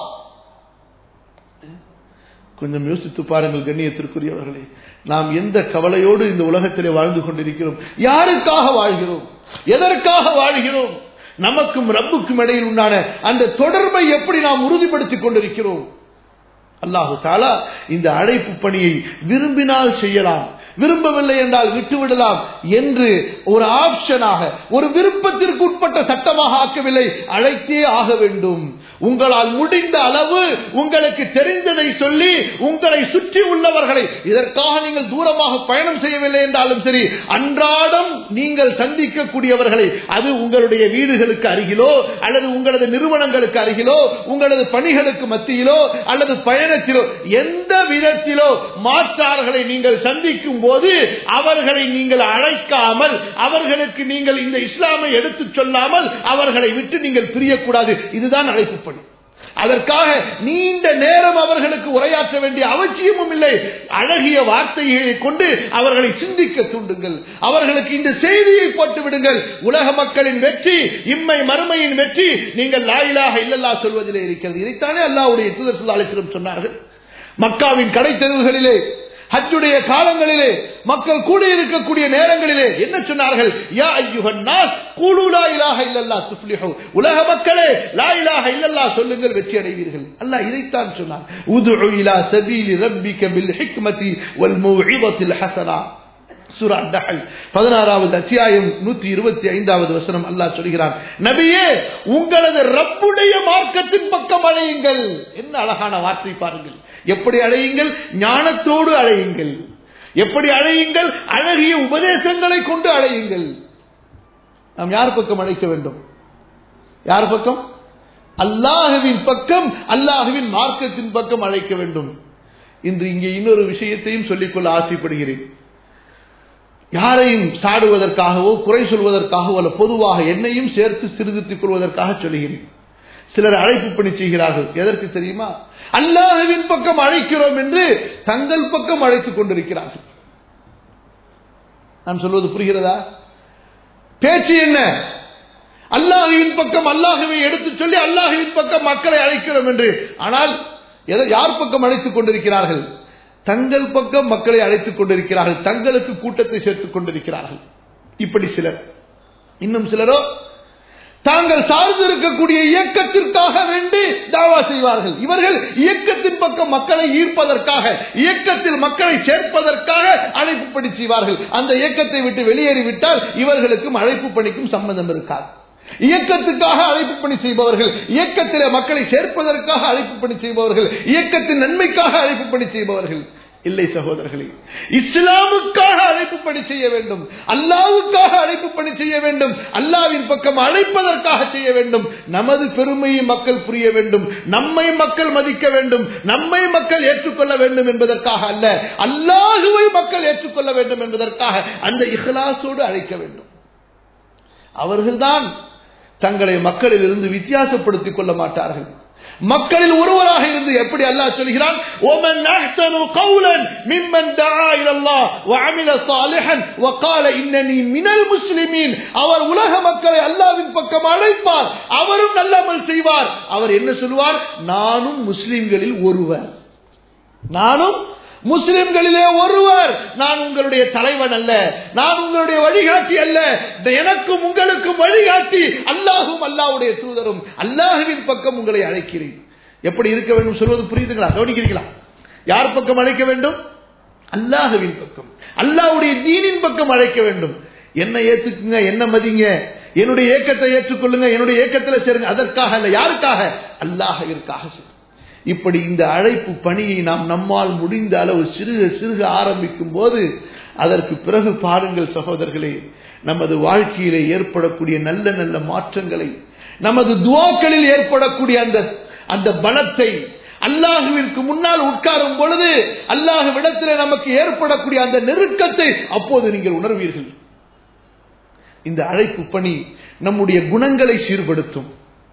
கொஞ்சம் யோசித்து பாருங்கள் கண்ணியத்திற்குரியவர்களே நாம் எந்த கவலையோடு இந்த உலகத்திலே வாழ்ந்து கொண்டிருக்கிறோம் யாருக்காக வாழ்கிறோம் எதற்காக வாழ்கிறோம் நமக்கும் ரப்புக்கும் இடையில் உண்டான அந்த தொடர்பை எப்படி நாம் உறுதிப்படுத்திக் கொண்டிருக்கிறோம் அல்லாஹு தாலா இந்த அழைப்பு பணியை விரும்பினால் செய்யலாம் விரும்பவில்லை என்றால் விட்டுவிடலாம் என்று ஒரு ஆப்ஷனாக ஒரு விருப்பத்திற்கு உட்பட்ட சட்டமாக ஆக்கவில்லை அழைத்தே ஆக வேண்டும் உங்களால் முடிந்த அளவு உங்களுக்கு தெரிந்ததை சொல்லி உங்களை சுற்றி உள்ளவர்களை இதற்காக நீங்கள் தூரமாக பயணம் செய்யவில்லை என்றாலும் சரி அன்றாடம் நீங்கள் சந்திக்கக்கூடியவர்களை அது உங்களுடைய வீடுகளுக்கு அருகிலோ அல்லது உங்களது நிறுவனங்களுக்கு அருகிலோ உங்களது பணிகளுக்கு மத்தியிலோ அல்லது பயணத்திலோ எந்த விதத்திலோ மாற்றார்களை நீங்கள் சந்திக்கும் போது அவர்களை நீங்கள் அழைக்காமல் அவர்களுக்கு நீங்கள் இந்த இஸ்லாமை எடுத்துச் சொல்லாமல் அவர்களை விட்டு நீங்கள் பிரியக்கூடாது இதுதான் அழைப்பு பணி அதற்காக நீண்ட நேரம் அவர்களுக்கு உரையாற்ற வேண்டிய அவசியமும் இல்லை அழகிய வார்த்தைகளை கொண்டு அவர்களை சிந்திக்க தூண்டுங்கள் அவர்களுக்கு இந்த செய்தியை போட்டு விடுங்கள் உலக மக்களின் வெற்றி இம்மை மறுமையின் வெற்றி நீங்கள் லாயிலாக இல்லல்லா சொல்வதிலே இருக்கிறது இதைத்தானே அல்லாவுடைய தூதர் அழைச்சிடும் சொன்னார்கள் மக்காவின் கடை தெருவுகளிலே ஹஜ்ஜுடைய காலங்களிலே மக்கள் கூடியிருக்கக்கூடிய நேரங்களிலே என்ன சொன்னார்கள் யா ஐயுகன் நாஸ் கூலு லா இலாஹ இல்லல்லா துஃப்லிஹு உலக மக்களே லா இலாஹ இல்லல்லா சொல்லுங்கள் வெற்றி அடைவீர்கள் அல்லாஹ் இதைத்தான் சொன்னார் உதுஉ இலா சபீலி ரப்பிக பில் ஹிக்மதி வல் மௌஇதத்தில் ஹஸனா சூரா டஹல் பதினாறாவது அத்தியாயம் நூத்தி இருபத்தி ஐந்தாவது வசனம் அல்லாஹ் சொல்கிறான் நபியே உங்களது ரப்புடைய மார்க்கத்தின் பக்கம் அழையுங்கள் என்ன அழகான வார்த்தை பாருங்கள் எப்படி அழையுங்கள் ஞானத்தோடு அழையுங்கள் எப்படி அழையுங்கள் அழகிய உபதேசங்களை கொண்டு அழையுங்கள் நாம் யார் பக்கம் அழைக்க வேண்டும் யார் பக்கம் அல்லாஹுவின் பக்கம் அல்லாஹுவின் மார்க்கத்தின் பக்கம் அழைக்க வேண்டும் இன்று இங்கே இன்னொரு விஷயத்தையும் சொல்லிக்கொள்ள ஆசைப்படுகிறேன் யாரையும் சாடுவதற்காகவோ குறை சொல்வதற்காகவோ அல்ல பொதுவாக என்னையும் சேர்த்து சிறுதிட்டுக் கொள்வதற்காக சொல்கிறேன் சிலர் அழைப்பு பணி செய்கிறார்கள் எதற்கு தெரியுமா அல்லாஹுவின் பக்கம் அழைக்கிறோம் என்று தங்கள் பக்கம் அழைத்துக் கொண்டிருக்கிறார்கள் நான் சொல்வது புரிகிறதா பேச்சு என்ன அல்லாஹுவின் பக்கம் அல்லாஹுவை எடுத்து சொல்லி அல்லாஹுவின் பக்கம் மக்களை அழைக்கிறோம் என்று ஆனால் எதை யார் பக்கம் அழைத்துக் கொண்டிருக்கிறார்கள் தங்கள் பக்கம் மக்களை அழைத்துக் கொண்டிருக்கிறார்கள் தங்களுக்கு கூட்டத்தை சேர்த்துக் கொண்டிருக்கிறார்கள் இப்படி சிலர் இன்னும் சிலரோ தாங்கள் சார்ந்து இருக்கக்கூடிய இயக்கத்திற்காக வேண்டி தாவா செய்வார்கள் இவர்கள் இயக்கத்தின் பக்கம் மக்களை ஈர்ப்பதற்காக இயக்கத்தில் மக்களை சேர்ப்பதற்காக அழைப்பு பணி செய்வார்கள் அந்த இயக்கத்தை விட்டு வெளியேறிவிட்டால் இவர்களுக்கும் அழைப்பு பணிக்கும் சம்பந்தம் இருக்காது இயக்கத்துக்காக அழைப்பு பணி செய்பவர்கள் இயக்கத்திலே மக்களை சேர்ப்பதற்காக அழைப்பு பணி செய்பவர்கள் இயக்கத்தின் நன்மைக்காக அழைப்பு பணி செய்பவர்கள் இல்லை சகோதரர்களே இஸ்லாமுக்காக அழைப்பு பணி செய்ய வேண்டும் அல்லாவுக்காக அழைப்பு பணி செய்ய வேண்டும் அல்லாவின் பக்கம் அழைப்பதற்காக செய்ய வேண்டும் நமது பெருமையை மக்கள் புரிய வேண்டும் நம்மை மக்கள் மதிக்க வேண்டும் நம்மை மக்கள் ஏற்றுக்கொள்ள வேண்டும் என்பதற்காக அல்ல அல்லாஹுவை மக்கள் ஏற்றுக்கொள்ள வேண்டும் என்பதற்காக அந்த இஹ்லாசோடு அழைக்க வேண்டும் அவர்கள்தான் தங்களை மக்களில் இருந்து வித்தியாசப்படுத்திக் கொள்ள மாட்டார்கள் மக்களில் ஒருவராக இருந்து எப்படி அல்லாஹ் சொல்கிறான் ومن احسن قولا ممن دعا الى الله وعمل صالحا وقال انني من المسلمين அவர் உலக மக்களை அல்லாஹ்வின் பக்கம் அழைப்பார் அவரும் நல்லமல் செய்வார் அவர் என்ன சொல்வார் நானும் முஸ்லிம்களில் ஒருவர் நானும் முஸ்லிம்களிலே ஒருவர் நான் உங்களுடைய தலைவன் அல்ல நான் உங்களுடைய வழிகாட்டி அல்ல எனக்கும் உங்களுக்கும் வழிகாட்டி அல்லாஹும் அல்லாஹ்வுடைய தூதரும் அல்லாஹுவின் பக்கம் உங்களை அழைக்கிறேன் எப்படி இருக்க வேண்டும் சொல்வது புரியுதுங்களா கவனிக்கிறீங்களா யார் பக்கம் அழைக்க வேண்டும் அல்லாஹுவின் பக்கம் அல்லாஹ்வுடைய தீனின் பக்கம் அழைக்க வேண்டும் என்ன ஏத்துக்குங்க என்ன மதிங்க என்னுடைய ஏக்கத்தை ஏற்றுக்கொள்ளுங்க என்னுடைய ஏக்கத்தில் சேருங்க அதற்காக அல்ல யாருக்காக அல்லாஹிற்காக சேருங்க இப்படி இந்த அழைப்பு பணியை நாம் நம்மால் முடிந்த அளவு சிறுக சிறுக ஆரம்பிக்கும் போது அதற்கு பிறகு பாருங்கள் சகோதரர்களே நமது வாழ்க்கையிலே ஏற்படக்கூடிய நல்ல நல்ல மாற்றங்களை நமது துவாக்களில் ஏற்படக்கூடிய அந்த அந்த பலத்தை அல்லாஹுவிற்கு முன்னால் உட்காரும் பொழுது அல்லாஹுவிடத்தில் நமக்கு ஏற்படக்கூடிய அந்த நெருக்கத்தை அப்போது நீங்கள் உணர்வீர்கள் இந்த அழைப்பு பணி நம்முடைய குணங்களை சீர்படுத்தும்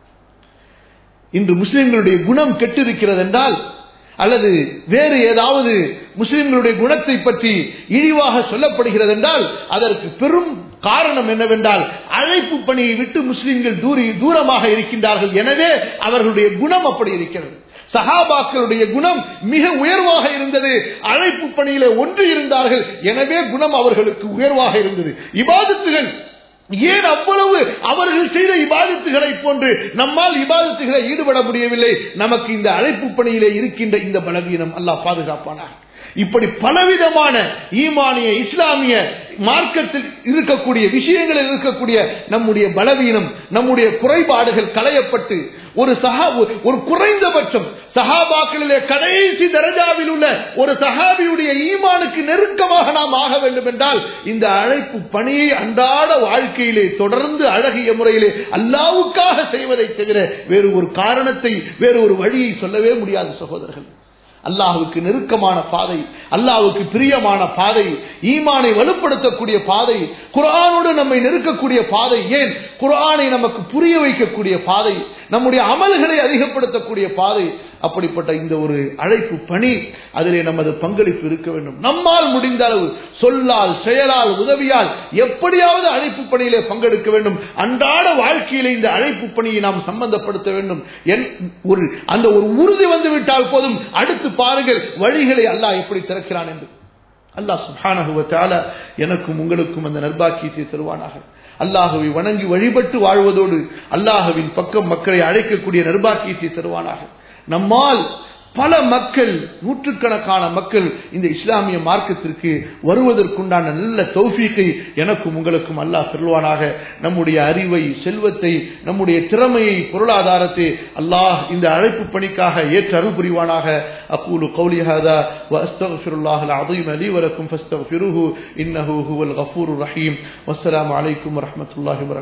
இன்று முஸ்லிம்களுடைய குணம் கெட்டிருக்கிறது என்றால் அல்லது வேறு ஏதாவது முஸ்லிம்களுடைய குணத்தை பற்றி இழிவாக சொல்லப்படுகிறது என்றால் அதற்கு பெரும் காரணம் என்னவென்றால் அழைப்பு பணியை விட்டு முஸ்லிம்கள் தூரி தூரமாக இருக்கின்றார்கள் எனவே அவர்களுடைய குணம் அப்படி இருக்கிறது சஹாபாக்களுடைய குணம் மிக உயர்வாக இருந்தது அழைப்பு பணியில ஒன்று இருந்தார்கள் எனவே குணம் அவர்களுக்கு உயர்வாக இருந்தது இபாதத்துகள் ஏன் அவ்வளவு அவர்கள் செய்த இபாதத்துகளை போன்று நம்மால் இபாதத்துகளை ஈடுபட முடியவில்லை நமக்கு இந்த அழைப்பு பணியிலே இருக்கின்ற இந்த பலவீனம் அல்லாஹ் பாதுகாப்பானாக இப்படி பலவிதமான ஈமானிய இஸ்லாமிய மார்க்கத்தில் இருக்கக்கூடிய விஷயங்களில் இருக்கக்கூடிய நம்முடைய பலவீனம் நம்முடைய குறைபாடுகள் களையப்பட்டு ஒரு சஹா ஒரு குறைந்தபட்சம் சஹாபாக்களிலே கடைசி தரஜாவில் உள்ள ஒரு சஹாபியுடைய ஈமானுக்கு நெருக்கமாக நாம் ஆக வேண்டும் என்றால் இந்த அழைப்பு பணியை அன்றாட வாழ்க்கையிலே தொடர்ந்து அழகிய முறையிலே அல்லாவுக்காக செய்வதை தவிர வேறு ஒரு காரணத்தை வேறு ஒரு வழியை சொல்லவே முடியாது சகோதரர்கள் அல்லாஹுக்கு நெருக்கமான பாதை அல்லாஹுக்கு பிரியமான பாதை ஈமானை வலுப்படுத்தக்கூடிய பாதை குரானோடு நம்மை நெருக்கக்கூடிய பாதை ஏன் குரானை நமக்கு புரிய வைக்கக்கூடிய பாதை நம்முடைய அமல்களை அதிகப்படுத்தக்கூடிய பாதை அப்படிப்பட்ட இந்த ஒரு அழைப்பு பணி அதிலே நமது பங்களிப்பு இருக்க வேண்டும் நம்மால் முடிந்த அளவு சொல்லால் செயலால் உதவியால் எப்படியாவது அழைப்பு பணியிலே பங்கெடுக்க வேண்டும் அன்றாட வாழ்க்கையிலே இந்த அழைப்பு பணியை நாம் சம்பந்தப்படுத்த வேண்டும் ஒரு அந்த ஒரு உறுதி வந்து விட்டால் போதும் அடுத்து பாருங்கள் வழிகளை அல்லாஹ் எப்படி திறக்கிறான் என்று அல்லாஹ் சுஹானகுவத்தால எனக்கும் உங்களுக்கும் அந்த நர்பாக்கியத்தை தருவானாக அல்லாஹுவை வணங்கி வழிபட்டு வாழ்வதோடு அல்லாஹுவின் பக்கம் மக்களை அழைக்கக்கூடிய நர்பாக்கியத்தை தருவானாக நம்மால் பல மக்கள் நூற்றுக்கணக்கான மக்கள் இந்த இஸ்லாமிய மார்க்கத்திற்கு வருவதற்குண்டான நல்ல தௌஃபீக்கை எனக்கும் உங்களுக்கும் அல்லாஹ் பெறுவானாக நம்முடைய அறிவை செல்வத்தை நம்முடைய திறமையை பொருளாதாரத்தை அல்லாஹ் இந்த அழைப்பு பணிக்காக ஏற்று அருள் புரிவானாக அக்கூலு கௌலிஹாதா واستغفر الله العظيم لي ولكم فاستغفروه انه هو الغفور الرحيم والسلام عليكم ورحمه الله وبركاته